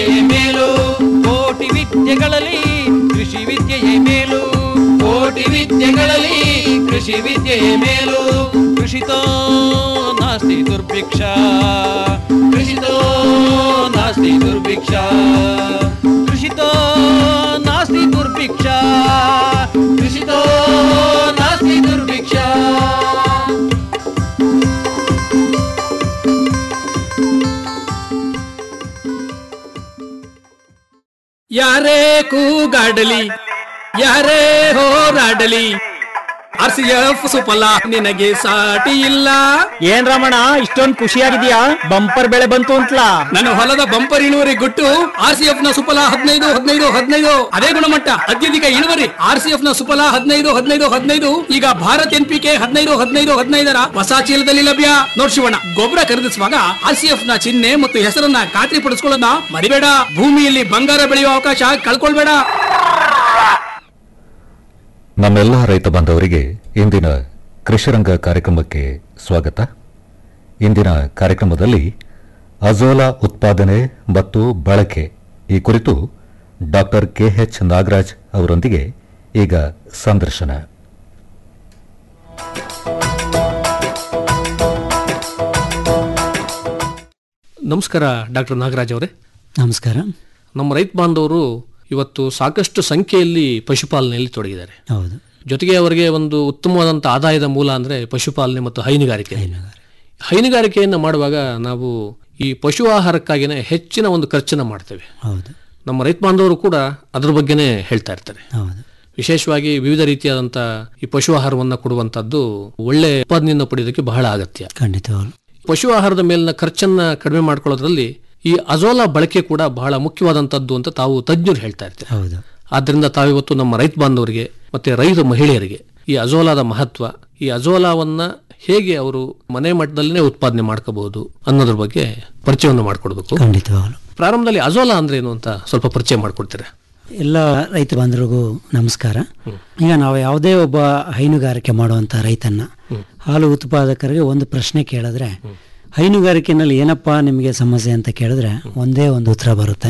ವಿದ್ಯೆಯೇ ಮೇಲು ಕೋಟಿ ವಿದ್ಯೆಗಳಲ್ಲಿ ಕೃಷಿ ವಿದ್ಯೆಯೇ ಮೇಲು ಕೋಟಿ ವಿದ್ಯೆಗಳಲ್ಲಿ ಕೃಷಿ ವಿದ್ಯೆಯೇ ಮೇಲು ಕೃಷಿತೋ ನಾಸ್ತಿ ದುರ್ಭಿಕ್ಷ ಕೃಷಿತೋ ನಾಸ್ತಿ ದುರ್ಭಿಕ್ಷ ಕೃಷಿತೋ ನಾಸ್ತಿ ದುರ್ಭಿಕ್ಷ ಕೃಷಿತೋ ನಾಸ್ತಿ ದುರ್ಭಿಕ್ಷ ಯಾರೇ ಕೂಗಾಡಲಿ ಯಾರೇ ಹೋರಾಡಲಿ ಆರ್ ಸಿ ಎಫ್ ಸುಫಲ ನಿನಗೆ ಸಾಟಿ ಇಲ್ಲ ಏನ್ ರಮಣ ಇಷ್ಟೊಂದ್ ಖುಷಿಯಾಗಿದ್ಯಾ ಬಂಪರ್ ಬೆಳೆ ಬಂತು ಅಂತಲಾ ನನ್ನ ಹೊಲದ ಬಂಪರ್ ಇಳುವರಿ ಗುಟ್ಟು ಆರ್ ಸಿ ಎಫ್ ನ ಸುಫಲ ಹದಿನೈದು ಹದಿನೈದು ಹದಿನೈದು ಅದೇ ಗುಣಮಟ್ಟ ಅತ್ಯಧಿಕ ಇಳುವರಿ ಆರ್ ಸಿ ಎಫ್ ನ ಸುಫಲ ಹದಿನೈದು ಹದಿನೈದು ಹದಿನೈದು ಈಗ ಭಾರತ್ ಎನ್ ಪಿ ಕೆ ಹದಿನೈದು ಹದಿನೈದು ಹದಿನೈದರ ಹೊಸ ಚೀಲದಲ್ಲಿ ಲಭ್ಯ ನೋಡ್ ಶಿವಣ್ಣ ಗೊಬ್ಬರ ಖರೀದಿಸುವಾಗ ಆರ್ ಸಿ ಎಫ್ ನ ಚಿಹ್ನೆ ಮತ್ತು ಹೆಸರನ್ನ ಖಾತ್ರಿ ಪಡಿಸ್ಕೊಳ್ಳೋದನ್ನ ಮರಿಬೇಡ ಭೂಮಿಯಲ್ಲಿ ಬಂಗಾರ ಬೆಳೆಯುವ ಅವಕಾಶ ಕಳ್ಕೊಳ್ಬೇಡ ನಮ್ಮೆಲ್ಲ ರೈತ ಬಾಂಧವರಿಗೆ ಇಂದಿನ ಕೃಷಿರಂಗ ಕಾರ್ಯಕ್ರಮಕ್ಕೆ ಸ್ವಾಗತ ಇಂದಿನ ಕಾರ್ಯಕ್ರಮದಲ್ಲಿ ಅಜೋಲಾ ಉತ್ಪಾದನೆ ಮತ್ತು ಬಳಕೆ ಈ ಕುರಿತು ಡಾಕ್ಟರ್ ಕೆಎಚ್ ನಾಗರಾಜ್ ಅವರೊಂದಿಗೆ ಈಗ ಸಂದರ್ಶನ ನಮಸ್ಕಾರ ಡಾಕ್ಟರ್ ನಾಗರಾಜ್ ಅವರೇ ನಮಸ್ಕಾರ ನಮ್ಮ ರೈತ ಬಾಂಧವರು ಇವತ್ತು ಸಾಕಷ್ಟು ಸಂಖ್ಯೆಯಲ್ಲಿ ಪಶುಪಾಲನೆಯಲ್ಲಿ ತೊಡಗಿದ್ದಾರೆ ಹೌದು ಜೊತೆಗೆ ಅವರಿಗೆ ಒಂದು ಉತ್ತಮವಾದಂಥ ಆದಾಯದ ಮೂಲ ಅಂದರೆ ಪಶುಪಾಲನೆ ಮತ್ತು ಹೈನುಗಾರಿಕೆ ಹೈನುಗಾರಿಕೆಯನ್ನು ಮಾಡುವಾಗ ನಾವು ಈ ಪಶು ಆಹಾರಕ್ಕಾಗಿನೇ ಹೆಚ್ಚಿನ ಒಂದು ಖರ್ಚನ್ನು ಮಾಡ್ತೇವೆ ಹೌದು ನಮ್ಮ ರೈತ ಬಾಂಧವರು ಕೂಡ ಅದ್ರ ಬಗ್ಗೆನೇ ಹೇಳ್ತಾ ಇರ್ತಾರೆ ಹೌದು ವಿಶೇಷವಾಗಿ ವಿವಿಧ ರೀತಿಯಾದಂಥ ಈ ಪಶು ಆಹಾರವನ್ನು ಕೊಡುವಂಥದ್ದು ಒಳ್ಳೆ ಉತ್ಪಾದನೆಯನ್ನು ಪಡೆಯೋದಕ್ಕೆ ಬಹಳ ಅಗತ್ಯ ಖಂಡಿತವಾಗ್ಲು ಪಶು ಆಹಾರದ ಮೇಲಿನ ಖರ್ಚನ್ನ ಕಡಿಮೆ ಮಾಡ್ಕೊಳ್ಳೋದ್ರಲ್ಲಿ ಈ ಅಜೋಲಾ ಬಳಕೆ ಕೂಡ ಬಹಳ ಮುಖ್ಯವಾದಂಥದ್ದು ಅಂತ ತಾವು ತಜ್ಞರು ಹೇಳ್ತಾ ಇರ್ತಾರೆ ಹೌದು ಆದ್ದರಿಂದ ತಾವಿವತ್ತು ನಮ್ಮ ರೈತ ಬಾಂಧವರಿಗೆ ಮತ್ತೆ ರೈತ ಮಹಿಳೆಯರಿಗೆ ಈ ಅಜೋಲಾದ ಮಹತ್ವ ಈ ಅಜೋಲಾವನ್ನ ಹೇಗೆ ಅವರು ಮನೆ ಮಟ್ಟದಲ್ಲೇ ಉತ್ಪಾದನೆ ಮಾಡ್ಕೋಬಹುದು ಅನ್ನೋದ್ರ ಬಗ್ಗೆ ಪರಿಚಯವನ್ನು ಮಾಡಿಕೊಡ್ಬೇಕು ಖಂಡಿತವಾಗ್ಲು ಪ್ರಾರಂಭದಲ್ಲಿ ಅಜೋಲಾ ಅಂದ್ರೆ ಏನು ಅಂತ ಸ್ವಲ್ಪ ಪರಿಚಯ ಮಾಡಿಕೊಡ್ತೀರಾ ಎಲ್ಲ ರೈತ ಬಾಂಧವರಿಗೂ ನಮಸ್ಕಾರ ಈಗ ನಾವು ಯಾವುದೇ ಒಬ್ಬ ಹೈನುಗಾರಿಕೆ ಮಾಡುವಂತ ರೈತನ್ನ ಹಾಲು ಉತ್ಪಾದಕರಿಗೆ ಒಂದು ಪ್ರಶ್ನೆ ಕೇಳಿದ್ರೆ ಹೈನುಗಾರಿಕೆನಲ್ಲಿ ಏನಪ್ಪಾ ನಿಮಗೆ ಸಮಸ್ಯೆ ಅಂತ ಕೇಳಿದ್ರೆ ಒಂದೇ ಒಂದು ಉತ್ತರ ಬರುತ್ತೆ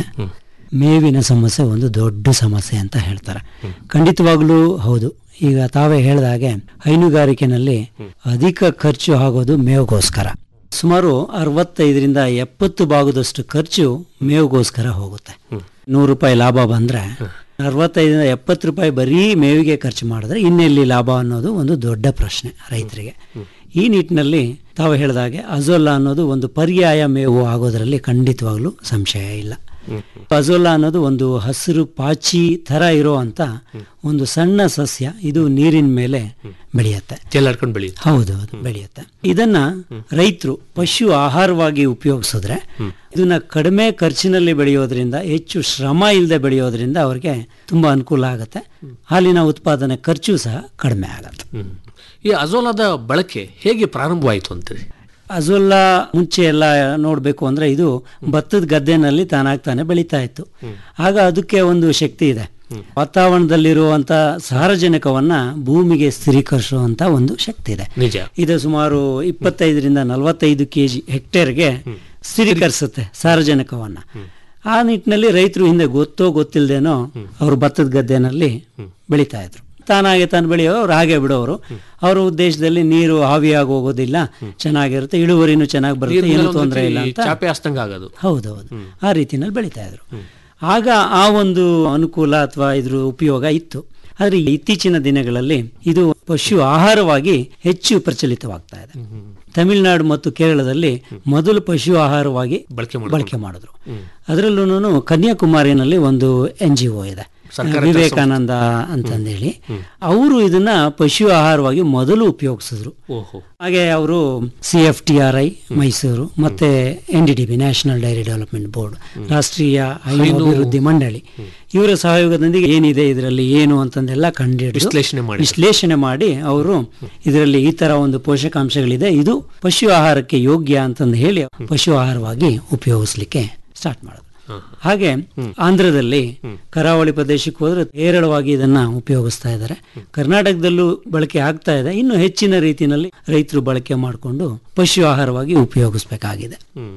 ಮೇವಿನ ಸಮಸ್ಯೆ ಒಂದು ದೊಡ್ಡ ಸಮಸ್ಯೆ ಅಂತ ಹೇಳ್ತಾರೆ ಖಂಡಿತವಾಗ್ಲೂ ಹೌದು ಈಗ ತಾವೇ ಹೇಳಿದ ಹಾಗೆ ಹೈನುಗಾರಿಕೆನಲ್ಲಿ ಅಧಿಕ ಖರ್ಚು ಆಗೋದು ಮೇವಿಗೋಸ್ಕರ ಸುಮಾರು ಅರವತ್ತೈದರಿಂದ ಎಪ್ಪತ್ತು ಭಾಗದಷ್ಟು ಖರ್ಚು ಮೇವಿಗೋಸ್ಕರ ಹೋಗುತ್ತೆ ನೂರು ರೂಪಾಯಿ ಲಾಭ ಬಂದ್ರೆ ಅರವತ್ತೈದರಿಂದ ಎಪ್ಪತ್ತು ರೂಪಾಯಿ ಬರೀ ಮೇವಿಗೆ ಖರ್ಚು ಮಾಡಿದ್ರೆ ಇನ್ನೆಲ್ಲಿ ಲಾಭ ಅನ್ನೋದು ಒಂದು ದೊಡ್ಡ ಪ್ರಶ್ನೆ ರೈತರಿಗೆ ಈ ನಿಟ್ಟಿನಲ್ಲಿ ತಾವು ಹೇಳಿದಾಗೆ ಅಜೋಲಾ ಅನ್ನೋದು ಒಂದು ಪರ್ಯಾಯ ಮೇವು ಆಗೋದ್ರಲ್ಲಿ ಖಂಡಿತವಾಗ್ಲೂ ಸಂಶಯ ಇಲ್ಲ ಅಜೋಲಾ ಅನ್ನೋದು ಒಂದು ಹಸಿರು ಪಾಚಿ ತರ ಇರೋ ಅಂತ ಒಂದು ಸಣ್ಣ ಸಸ್ಯ ಇದು ನೀರಿನ ಮೇಲೆ ಬೆಳೆಯುತ್ತೆ ಚೆಲ್ಲಾಡ್ಕೊಂಡು ಬೆಳೆಯುತ್ತೆ ಹೌದು ಹೌದು ಬೆಳೆಯುತ್ತೆ ಇದನ್ನ ರೈತರು ಪಶು ಆಹಾರವಾಗಿ ಉಪಯೋಗಿಸಿದ್ರೆ ಇದನ್ನ ಕಡಿಮೆ ಖರ್ಚಿನಲ್ಲಿ ಬೆಳೆಯೋದ್ರಿಂದ ಹೆಚ್ಚು ಶ್ರಮ ಇಲ್ಲದೆ ಬೆಳೆಯೋದ್ರಿಂದ ಅವ್ರಿಗೆ ತುಂಬಾ ಅನುಕೂಲ ಆಗುತ್ತೆ ಹಾಲಿನ ಉತ್ಪಾದನೆ ಖರ್ಚು ಸಹ ಕಡಿಮೆ ಆಗುತ್ತೆ ಈ ಅಜೋಲಾದ ಬಳಕೆ ಹೇಗೆ ಪ್ರಾರಂಭವಾಯಿತು ಅಂತೀರಿ ಅಜೋಲ್ಲಾ ಮುಂಚೆ ಎಲ್ಲ ನೋಡಬೇಕು ಅಂದ್ರೆ ಇದು ಭತ್ತದ ಗದ್ದೆನಲ್ಲಿ ತಾನಾಗ್ ತಾನೇ ಬೆಳೀತಾ ಇತ್ತು ಆಗ ಅದಕ್ಕೆ ಒಂದು ಶಕ್ತಿ ಇದೆ ವಾತಾವರಣದಲ್ಲಿರುವಂತ ಸಾರಜನಕವನ್ನ ಭೂಮಿಗೆ ಸ್ಥಿರೀಕರಿಸುವಂತ ಒಂದು ಶಕ್ತಿ ಇದೆ ನಿಜ ಇದು ಸುಮಾರು ಇಪ್ಪತ್ತೈದರಿಂದ ನಲವತ್ತೈದು ಕೆ ಜಿ ಹೆಕ್ಟೇರ್ಗೆ ಸ್ಥಿರೀಕರಿಸುತ್ತೆ ಸಾರಜನಕವನ್ನ ಆ ನಿಟ್ಟಿನಲ್ಲಿ ರೈತರು ಹಿಂದೆ ಗೊತ್ತೋ ಗೊತ್ತಿಲ್ಲದೇನೋ ಅವರು ಭತ್ತದ ಗದ್ದೆನಲ್ಲಿ ಬೆಳೀತಾ ಇದ್ರು ತಾನಾಗೆ ತಾನು ಬೆಳೆಯೋ ಅವ್ರು ಹಾಗೆ ಬಿಡೋರು ಅವ್ರ ಉದ್ದೇಶದಲ್ಲಿ ನೀರು ಆವಿಯಾಗಿ ಹೋಗೋದಿಲ್ಲ ಚೆನ್ನಾಗಿರುತ್ತೆ ಇಳುವರಿನೂ ಚೆನ್ನಾಗಿ ಬರುತ್ತೆ ಏನು ತೊಂದರೆ ಇಲ್ಲ ಅಂತ ಚಾಪೆ ಹಸ್ತಂಗ ಆಗೋದು ಹೌದೌದು ಆ ರೀತಿನಲ್ಲಿ ಬೆಳೀತಾ ಇದ್ರು ಆಗ ಆ ಒಂದು ಅನುಕೂಲ ಅಥವಾ ಇದ್ರ ಉಪಯೋಗ ಇತ್ತು ಆದ್ರೆ ಇತ್ತೀಚಿನ ದಿನಗಳಲ್ಲಿ ಇದು ಪಶು ಆಹಾರವಾಗಿ ಹೆಚ್ಚು ಪ್ರಚಲಿತವಾಗ್ತಾ ಇದೆ ತಮಿಳುನಾಡು ಮತ್ತು ಕೇರಳದಲ್ಲಿ ಮೊದಲು ಪಶು ಆಹಾರವಾಗಿ ಬಳಕೆ ಬಳಕೆ ಮಾಡಿದ್ರು ಅದರಲ್ಲೂ ಕನ್ಯಾಕುಮಾರಿನಲ್ಲಿ ಒಂದು ಎನ್ ಜಿ ಒ ಇದೆ ಸರ್ಕಾರೇತರ ವಿವೇಕಾನಂದ ಅಂತಂದೇಳಿ ಅವರು ಇದನ್ನ ಪಶು ಆಹಾರವಾಗಿ ಮೊದಲು ಉಪಯೋಗಿಸಿದ್ರು ಓಹೋ ಹಾಗೆ ಅವರು C F T R I Mysuru ಮತ್ತೆ N D D B national dairy development board ರಾಷ್ಟ್ರೀಯ ಹೈನು ಅಭಿವೃದ್ಧಿ ಮಂಡಳಿ ಇವರ ಸಹಯೋಗದೊಂದಿಗೆ ಏನಿದೆ ಇದರಲ್ಲಿ ಏನು ಅಂತಂದೆಲ್ಲ ಕಂಡಿಡಿದು ವಿಶ್ಲೇಷಣೆ ಮಾಡಿ ವಿಶ್ಲೇಷಣೆ ಮಾಡಿ ಅವರು ಇದರಲ್ಲಿ ಈ ತರ ಒಂದು ಪೋಷಕಾಂಶಗಳಿದೆ ಇದು ಪಶು ಆಹಾರಕ್ಕೆ ಯೋಗ್ಯ ಅಂತಂದು ಹೇಳಿ ಪಶು ಆಹಾರವಾಗಿ ಉಪಯೋಗಿಸ್ಲಿಕ್ಕೆ ಸ್ಟಾರ್ಟ್ ಮಾಡಿದ್ರು ಹಾಗೆ ಆಂಧ್ರದಲ್ಲಿ ಕರಾವಳಿ ಪ್ರದೇಶಕ್ಕೆ ಹೋದ್ರೆ ಹೇರಳವಾಗಿ ಇದನ್ನ ಉಪಯೋಗಿಸ್ತಾ ಇದ್ದಾರೆ ಕರ್ನಾಟಕದಲ್ಲೂ ಬಳಕೆ ಆಗ್ತಾ ಇದೆ ಇನ್ನು ಹೆಚ್ಚಿನ ರೀತಿಯಲ್ಲಿ ರೈತರು ಬಳಕೆ ಮಾಡಿಕೊಂಡು ಪಶು ಆಹಾರವಾಗಿ ಉಪಯೋಗಿಸ್ಬೇಕಾಗಿದೆ ಹ್ಮ್.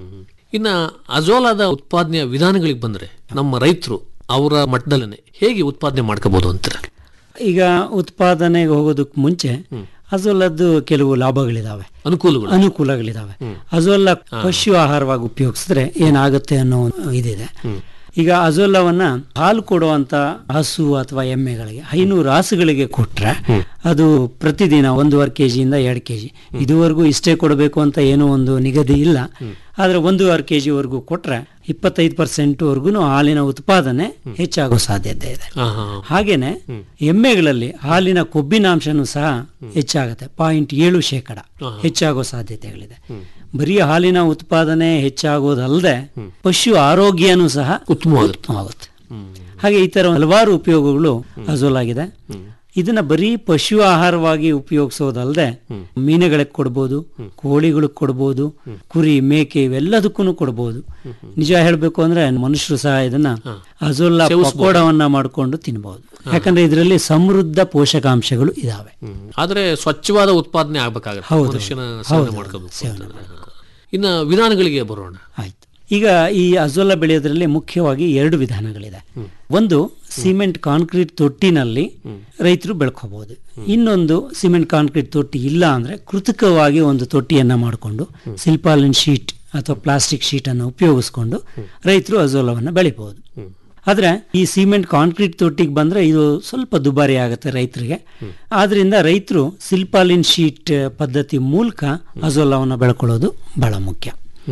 ಇನ್ನ ಅಜೋಲಾದ ಉತ್ಪಾದನೆಯ ವಿಧಾನಗಳಿಗೆ ಬಂದ್ರೆ ನಮ್ಮ ರೈತರು ಅವರ ಮಟ್ಟದಲ್ಲೇ ಹೇಗೆ ಉತ್ಪಾದನೆ ಮಾಡ್ಕೋಬಹುದು ಅಂತೀರ ಈಗ ಉತ್ಪಾದನೆಗೆ ಹೋಗೋದಕ್ಕೆ ಮುಂಚೆ ಅಜೋಲದ್ದು ಕೆಲವು ಲಾಭಗಳಿದಾವೆ ಅನುಕೂಲಗಳು ಅನುಕೂಲಗಳಿದಾವೆ ಅಜೋಲ್ಲ ಪಶು ಆಹಾರವಾಗಿ ಉಪಯೋಗಿಸಿದ್ರೆ ಏನಾಗುತ್ತೆ ಅನ್ನೋ ಒಂದು ಇದಿದೆ ಈಗ ಅಜೋಲವನ್ನ ಹಾಲು ಕೊಡುವಂತ ಹಸು ಅಥವಾ ಎಮ್ಮೆಗಳಿಗೆ ಐನೂರು ರಾಸುಗಳಿಗೆ ಕೊಟ್ರೆ ಅದು ಪ್ರತಿದಿನ ಒಂದೂವರೆ ಕೆ ಜಿಯಿಂದ ಎರಡು ಕೆ ಜಿ ಇದುವರೆಗೂ ಇಷ್ಟೇ ಕೊಡಬೇಕು ಅಂತ ಏನೋ ಒಂದು ನಿಗದಿ ಇಲ್ಲ ಆದ್ರೆ ಒಂದೂವರೆ ಕೆ ಜಿವರೆಗೂ ಕೊಟ್ರೆ ಇಪ್ಪತ್ತೈದು ಪರ್ಸೆಂಟ್ವರೆಗೂ ಹಾಲಿನ ಉತ್ಪಾದನೆ ಹೆಚ್ಚಾಗೋ ಸಾಧ್ಯತೆ ಇದೆ ಹಾ, ಹಾ, ಹಾ. ಹಾಗೇನೆ ಎಮ್ಮೆಗಳಲ್ಲಿ ಹಾಲಿನ ಕೊಬ್ಬಿನಾಂಶನೂ ಸಹ ಹೆಚ್ಚಾಗುತ್ತೆ ಪಾಯಿಂಟ್ ಏಳು ಶೇಕಡ ಹೆಚ್ಚಾಗೋ ಸಾಧ್ಯತೆಗಳಿದೆ ಬರೀ ಹಾಲಿನ ಉತ್ಪಾದನೆ ಹೆಚ್ಚಾಗೋದಲ್ಲದೆ ಪಶು ಆರೋಗ್ಯನೂ ಸಹ ಉತ್ತಮವಾಗುತ್ತೆ. ಉತ್ತಮವಾಗುತ್ತೆ ಹಾಗೆ ಈ ತರ ಹಲವಾರು ಉಪಯೋಗಗಳು ಅಜೋಲಾಗಿದೆ ಇದನ್ನ ಬರೀ ಪಶು ಆಹಾರವಾಗಿ ಉಪಯೋಗಿಸೋದಲ್ಲದೆ ಮೀನುಗಳಿಗೆ ಕೊಡ್ಬೋದು ಕೋಳಿಗಳಿಗೆ ಕೊಡ್ಬೋದು ಕುರಿ ಮೇಕೆ ಇವೆಲ್ಲದಕ್ಕೂ ಕೊಡ್ಬೋದು ನಿಜ ಹೇಳಬೇಕು ಅಂದ್ರೆ ಮನುಷ್ಯರು ಸಹ ಇದನ್ನ ಅಜೋಲಾ ಪಕೋಡವನ್ನ ಮಾಡ್ಕೊಂಡು ತಿನ್ಬಹುದು ಯಾಕಂದ್ರೆ ಇದರಲ್ಲಿ ಸಮೃದ್ಧ ಪೋಷಕಾಂಶಗಳು ಇದಾವೆ ಹ್ಮ್. ಆದ್ರೆ ಸ್ವಚ್ಛವಾದ ಉತ್ಪಾದನೆ ಆಗ್ಬೇಕಾಗತ್ತೆ ಹೌದು. ಮನುಷ್ಯನ ಹೌದು. ಸೇವನೆ ಮಾಡ್ಕೋಬೇಕು ಇನ್ನ ವಿಧಾನಗಳಿಗೆ ಬರೋಣ ಆಯ್ತು ಈಗ ಈ ಅಜೋಲಾ ಬೆಳೆಯೋದ್ರಲ್ಲಿ ಮುಖ್ಯವಾಗಿ ಎರಡು ವಿಧಾನಗಳಿದೆ ಒಂದು ಸಿಮೆಂಟ್ ಕಾಂಕ್ರೀಟ್ ತೊಟ್ಟಿನಲ್ಲಿ ರೈತರು ಬೆಳ್ಕೋಬಹುದು ಇನ್ನೊಂದು ಸಿಮೆಂಟ್ ಕಾಂಕ್ರೀಟ್ ತೊಟ್ಟಿ ಇಲ್ಲ ಅಂದ್ರೆ ಕೃತಕವಾಗಿ ಒಂದು ತೊಟ್ಟಿಯನ್ನ ಮಾಡಿಕೊಂಡು ಸಿಲ್ಪಾಲಿನ್ ಶೀಟ್ ಅಥವಾ ಪ್ಲಾಸ್ಟಿಕ್ ಶೀಟ್ ಅನ್ನು ಉಪಯೋಗಿಸ್ಕೊಂಡು ರೈತರು ಅಜೋಲವನ್ನು ಬೆಳಿಬಹುದು ಆದ್ರೆ ಈ ಸಿಮೆಂಟ್ ಕಾಂಕ್ರೀಟ್ ತೊಟ್ಟಿಗೆ ಬಂದ್ರೆ ಇದು ಸ್ವಲ್ಪ ದುಬಾರಿ ಆಗುತ್ತೆ ರೈತರಿಗೆ ಆದ್ರಿಂದ ರೈತರು ಸಿಲ್ಪಾಲಿನ್ ಶೀಟ್ ಪದ್ಧತಿ ಮೂಲಕ ಅಜೋಲಾವನ್ನು ಬೆಳ್ಕೊಳ್ಳೋದು ಬಹಳ ಮುಖ್ಯ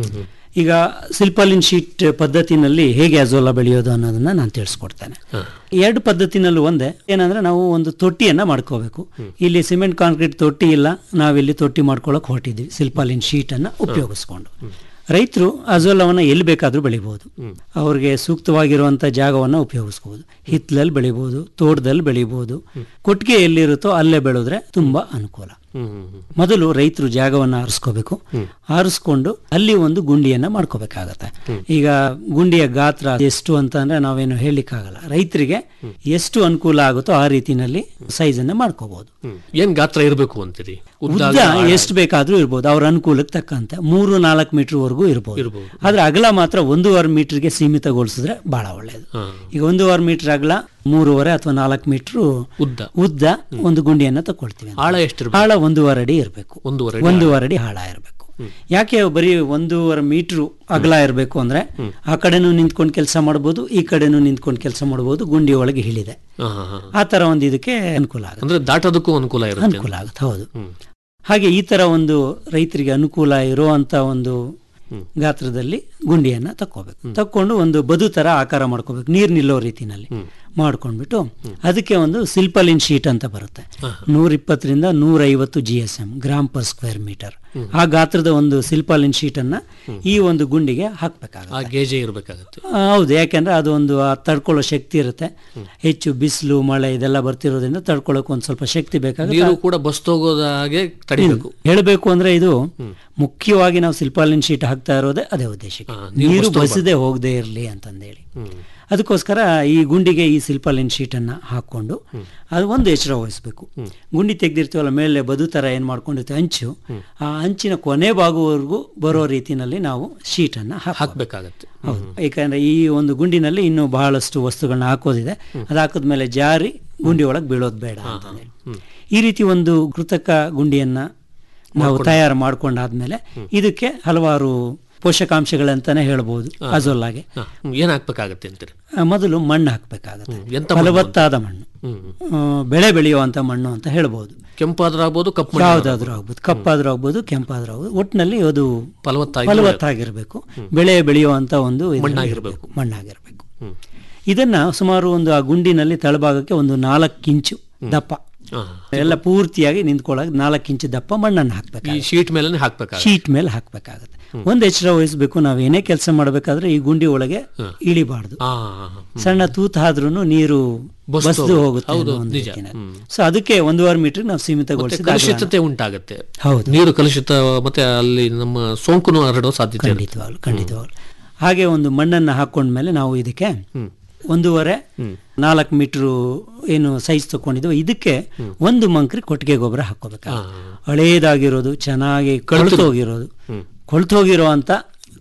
ಈಗ ಸಿಲ್ಪಾಲಿನ್ ಶೀಟ್ ಪದ್ಧತಿನಲ್ಲಿ ಹೇಗೆ ಅಜೋಲಾ ಬೆಳೆಯೋದು ಅನ್ನೋದನ್ನ ನಾನು ತಿಳಿಸ್ಕೊಡ್ತೇನೆ ಎರಡು ಪದ್ಧತಿನಲ್ಲೂ ಒಂದೇ ಏನಂದ್ರೆ ನಾವು ಒಂದು ತೊಟ್ಟಿಯನ್ನ ಮಾಡ್ಕೋಬೇಕು ಇಲ್ಲಿ ಸಿಮೆಂಟ್ ಕಾಂಕ್ರೀಟ್ ತೊಟ್ಟಿ ಇಲ್ಲ ನಾವಿಲ್ಲಿ ತೊಟ್ಟಿ ಮಾಡ್ಕೊಳಕ್ ಹೊರಟಿದ್ವಿ ಸಿಲ್ಪಾಲಿನ್ ಶೀಟ್ ಅನ್ನ ಉಪಯೋಗಿಸ್ಕೊಂಡು ರೈತರು ಅಜೋಲವನ್ನ ಎಲ್ಲಿ ಬೇಕಾದ್ರೂ ಬೆಳಿಬಹುದು ಅವ್ರಿಗೆ ಸೂಕ್ತವಾಗಿರುವಂತ ಜಾಗವನ್ನ ಉಪಯೋಗಿಸ್ಬೋದು ಹಿತ್ತಲಲ್ಲಿ ಬೆಳಿಬಹುದು ತೋಟದಲ್ಲಿ ಬೆಳಿಬಹುದು ಕೊಟ್ಟಿಗೆ ಎಲ್ಲಿರುತ್ತೋ ಅಲ್ಲೇ ಬೆಳೆದ್ರೆ ತುಂಬಾ ಅನುಕೂಲ ಮೊದಲು ರೈತರು ಜಾಗವನ್ನ ಆರಿಸ್ಕೋಬೇಕು ಆರಿಸ್ಕೊಂಡು ಅಲ್ಲಿ ಒಂದು ಗುಂಡಿಯನ್ನ ಮಾಡ್ಕೋಬೇಕಾಗತ್ತೆ ಈಗ ಗುಂಡಿಯ ಗಾತ್ರ ಎಷ್ಟು ಅಂತ ಅಂದ್ರೆ ನಾವೇನು ಹೇಳಲಿಕ್ಕಾಗಲ್ಲ ರೈತರಿಗೆ ಎಷ್ಟು ಅನುಕೂಲ ಆಗುತ್ತೋ ಆ ರೀತಿನಲ್ಲಿ ಸೈಜ್ ಅನ್ನ ಮಾಡ್ಕೋಬಹುದು ಹ್ಮ್. ಏನ್ ಗಾತ್ರ ಇರಬೇಕು ಅಂತೀರಿ ಉದ್ದ ಉದ್ದ ಎಷ್ಟು ಬೇಕಾದ್ರೂ ಇರ್ಬೋದು ಅವ್ರ ಅನುಕೂಲಕ್ಕೆ ತಕ್ಕಂತೆ ಮೂರು ನಾಲ್ಕು ಮೀಟರ್ ವರೆಗೂ ಇರ್ಬೋದು ಇರ್ಬೋದು. ಆದ್ರೆ ಅಗಲ ಮಾತ್ರ ಒಂದೂವರೆ ಮೀಟರ್ಗೆ ಸೀಮಿತಗೊಳಿಸಿದ್ರೆ ಬಹಳ ಒಳ್ಳೆಯದು ಹಾ. ಈಗ ಒಂದೂವರೆ ಮೀಟರ್ ಅಗಲ ಮೂರುವರೆ ಅಥವಾ ನಾಲ್ಕು ಮೀಟರ್ ಉದ್ದ ಉದ್ದ ಒಂದು ಗುಂಡಿಯನ್ನ ತಗೊಳ್ತೀವಿ ಅಂತ. ಆಳ ಎಷ್ಟಿರ್ಬೇಕು ಆಳ ಒಂದೂವರೆ ಅಡಿ ಇರಬೇಕು ಒಂದೂವರೆ ಒಂದೂವರೆ ಅಡಿ ಆಳ ಇರಬೇಕು ಯಾಕೆ ಬರೀ ಒಂದೂವರೆ ಮೀಟರ್ ಅಗಲ ಇರಬೇಕು ಅಂದ್ರೆ ಆ ಕಡೆನೂ ನಿಂತ್ಕೊಂಡು ಕೆಲಸ ಮಾಡ್ಬೋದು ಈ ಕಡೆನೂ ನಿಂತ್ಕೊಂಡು ಕೆಲಸ ಮಾಡ್ಬೋದು ಗುಂಡಿ ಒಳಗೆ ಹಿಳಿದೆ ಹಾ, ಹಾ, ಹಾ. ಆ ತರ ಒಂದು ಇದಕ್ಕೆ ಅನುಕೂಲ ಆಗುತ್ತೆ ಅಂದ್ರೆ ದಾಟೋದಕ್ಕೂ ಅನುಕೂಲ ಇರುತ್ತೆ ಅನುಕೂಲ ಆಗುತ್ತೆ ಹೌದು ಹಾಗೆ ಈ ತರ ಒಂದು ರೈತರಿಗೆ ಅನುಕೂಲ ಇರುವಂತ ಒಂದು ಗಾತ್ರದಲ್ಲಿ ಗುಂಡಿಯನ್ನ ತಕ್ಕೋಬೇಕು ತಕ್ಕೊಂಡು ಒಂದು ಬದು ತರ ಆಕಾರ ಮಾಡ್ಕೋಬೇಕು ನೀರ್ ನಿಲ್ಲೋ ರೀತಿನಲ್ಲಿ ಮಾಡ್ಕೊಂಡ್ಬಿಟ್ಟು ಅದಕ್ಕೆ ಒಂದು ಸಿಲ್ಪಲಿನ್ ಶೀಟ್ ಅಂತ ಬರುತ್ತೆ ನೂರ ಇಪ್ಪತ್ತರಿಂದ ನೂರ ಐವತ್ತು G S M gram per square metre ಆ ಗಾತ್ರದ ಒಂದು ಸಿಲ್ಪಾಲಿನ್ ಶೀಟ್ ಅನ್ನ ಈ ಒಂದು ಗುಂಡಿಗೆ ಹಾಕ್ಬೇಕಾಗುತ್ತೆ ಆ ಗೇಜೆ ಇರ್ಬೇಕಾಗತ್ತೆ ಆ, ಹೌದು ಯಾಕೆಂದ್ರೆ ಅದು ಒಂದು ಆ ತಡ್ಕೊಳ್ಳೋ ಶಕ್ತಿ ಇರುತ್ತೆ ಹೆಚ್ಚು ಬಿಸಿಲು ಮಳೆ ಇದೆಲ್ಲ ಬರ್ತಿರೋದ್ರಿಂದ ತಡ್ಕೊಳ್ಳೋಕೆ ಒಂದು ಸ್ವಲ್ಪ ಶಕ್ತಿ ಬೇಕಾಗುತ್ತೆ ನೀರು ಕೂಡ ಬಸ್ತೋಗೋದ ಹಾಗೆ ತಡಿಬೇಕು ಹೇಳಬೇಕು ಅಂದ್ರೆ ಇದು ಮುಖ್ಯವಾಗಿ ನಾವು ಸಿಲ್ಪಾಲಿನ್ ಶೀಟ್ ಹಾಕ್ತಾ ಇರೋದೇ ಅದೇ ಉದ್ದೇಶಕ್ಕೆ ಹಾ, ನೀರು ನೀರು ಬಸ್ತೋಗ್ಬಾರ್ದು. ಬಸದೆ ಹೋಗದೆ ಇರಲಿ ಅಂತಂದೇಳಿ ಅದಕ್ಕೋಸ್ಕರ ಈ ಗುಂಡಿಗೆ ಈ ಸಿಲ್ಪಾಲಿನ್ ಶೀಟ್ ಅನ್ನ ಹಾಕೊಂಡು ಅದು ಒಂದು ಎಚ್ಚರ ವಹಿಸ್ಬೇಕು ಗುಂಡಿ ತೆಗ್ದಿರ್ತೀವಲ್ಲ ಮೇಲೆ ಬದು ತರ ಏನ್ ಮಾಡ್ಕೊಂಡಿರ್ತೀವಿ ಅಂಚು ಆ ಅಂಚಿನ ಕೊನೆ ಭಾಗವರೆಗೂ ಬರೋ ರೀತಿನಲ್ಲಿ ನಾವು ಶೀಟ್ ಅನ್ನ ಹಾಕ್ಬೇಕು ಹಾಕ್ಬೇಕಾಗತ್ತೆ ಹೌದು ಯಾಕಂದ್ರೆ ಈ ಒಂದು ಗುಂಡಿನಲ್ಲಿ ಇನ್ನೂ ಬಹಳಷ್ಟು ವಸ್ತುಗಳನ್ನ ಹಾಕೋದಿದೆ ಅದು ಹಾಕಿದ್ಮೇಲೆ ಜಾರಿ ಗುಂಡಿ ಒಳಗೆ ಬೀಳೋದು ಬೇಡ ಅಂತಂದೇಳಿ ಈ ರೀತಿ ಒಂದು ಕೃತಕ ಗುಂಡಿಯನ್ನ ನಾವು ತಯಾರು ಮಾಡ್ಕೊಂಡಾದ್ಮೇಲೆ ಇದಕ್ಕೆ ಹಲವಾರು ಪೋಷಕಾಂಶಗಳಂತಾನೆ ಹೇಳ್ಬೋದು ಅಜೋಲಾಗೆ ಹಾ, ಹ್ಮ್. ಏನ್ ಹಾಕ್ಬೇಕಾಗತ್ತೆ ಅಂತೀರಿ ಆ, ಮೊದಲು ಮಣ್ಣು ಹಾಕ್ಬೇಕಾಗತ್ತೆ ಎಂತ ಮಣ್ಣು? ಫಲವತ್ತಾದ ಮಣ್ಣು ಹ್ಮ್ ಆ, ಬೆಳೆ ಬೆಳೆಯುವಂತ ಮಣ್ಣು ಅಂತ ಹೇಳ್ಬೋದು ಕೆಂಪಾದ್ರೂ ಆಗ್ಬೋದು ಕಪ್ಪು ಮಣ್ಣು ಯಾವ್ದಾದ್ರೂ ಆಗ್ಬೋದು ಕಪ್ಪಾದ್ರೂ ಆಗ್ಬೋದು ಕೆಂಪಾದ್ರೂ ಆಗ್ಬೋದು ಒಟ್ಟಿನಲ್ಲಿ ಅದು ಫಲವತ್ತಾಗಿ ಫಲವತ್ತಾಗಿರ್ಬೇಕು ಬೆಳೆ ಬೆಳೆಯುವಂತ ಒಂದು ಇದು ಮಣ್ಣಾಗಿರ್ಬೇಕು. ಇರ್ಬೇಕು, ಮಣ್ಣಾಗಿರ್ಬೇಕು ಇದನ್ನ ಸುಮಾರು ಒಂದು ಆ ಗುಂಡಿನಲ್ಲಿ ತಳಭಾಗಕ್ಕೆ ಒಂದು ನಾಲ್ಕು ಇಂಚು ದಪ್ಪ ಹಾ. ಎಲ್ಲ ಪೂರ್ತಿಯಾಗಿ ನಿಂತ್ಕೊಳ್ಳಾಗ ನಾಲ್ಕು ಇಂಚು ದಪ್ಪ ಮಣ್ಣನ್ನು ಈ ಹಾಕ್ಬೇಕು ಶೀಟ್ ಮೇಲೆ ಹಾಕ್ಬೇಕಾಗತ್ತೆ ಶೀಟ್ ಮೇಲೆ ಹಾಕ್ಬೇಕಾಗತ್ತೆ ಒಂದು ಎಚ್ಚರ ವಹಿಸ್ಬೇಕು ನಾವು ಏನೇ ಕೆಲಸ ಮಾಡಬೇಕಾದ್ರೆ ಈ ಗುಂಡಿ ಒಳಗೆ ಇಳಿಬಾರ್ದು ಹಾ ಸಣ್ಣ ತೂತ ಆದ್ರೂ ನೀರು ಬಸ್ದು ಬಸ್ದು ಹೋಗುತ್ತೆ ಹೌದು, ಅನ್ನೋ ಒಂದು ನಿಜ. ರೀತಿನಲ್ಲಿ. ಹ್ಮ್. ಸೊ ಅದಕ್ಕೆ ಒಂದೂವರೆ ಮೀಟರ್ ನಾವು ಮತ್ತೆ ಸೀಮಿತಗೊಳಿಸಿದ ಕಲುಷಿತತೆ ಉಂಟಾಗತ್ತೆ ಹೌದು ನೀರು ಕಲುಷಿತ ಮತ್ತೆ ಅಲ್ಲಿ ನಮ್ಮ ಸೋಂಕುನು ಹರಡೋ ಸಾಧ್ಯತೆ ಇರುತ್ತೆ ಖಂಡಿತವಾಗ್ಲು ಖಂಡಿತವಾಗ್ಲು ಹಾಗೆ ಒಂದು ಮಣ್ಣನ್ನು ಹಾಕೊಂಡ್ಮೇಲೆ ನಾವು ಇದಕ್ಕೆ ಒಂದೂವರೆ ನಾಲ್ಕು ಮೀಟರ್ ಏನು ಸೈಜ್ ತಗೊಂಡಿದ್ವು ಇದಕ್ಕೆ ಒಂದು ಮಂಕ್ರಿ ಕೊಟ್ಟಿಗೆ ಗೊಬ್ಬರ ಹಾಕೋಬೇಕು ಹಳೇದಾಗಿರೋದು ಚೆನ್ನಾಗಿ ಕೊಳ್ತು ಹೋಗಿರೋದು ಕೊಳ್ತು ಹೋಗಿರೋ ಅಂತ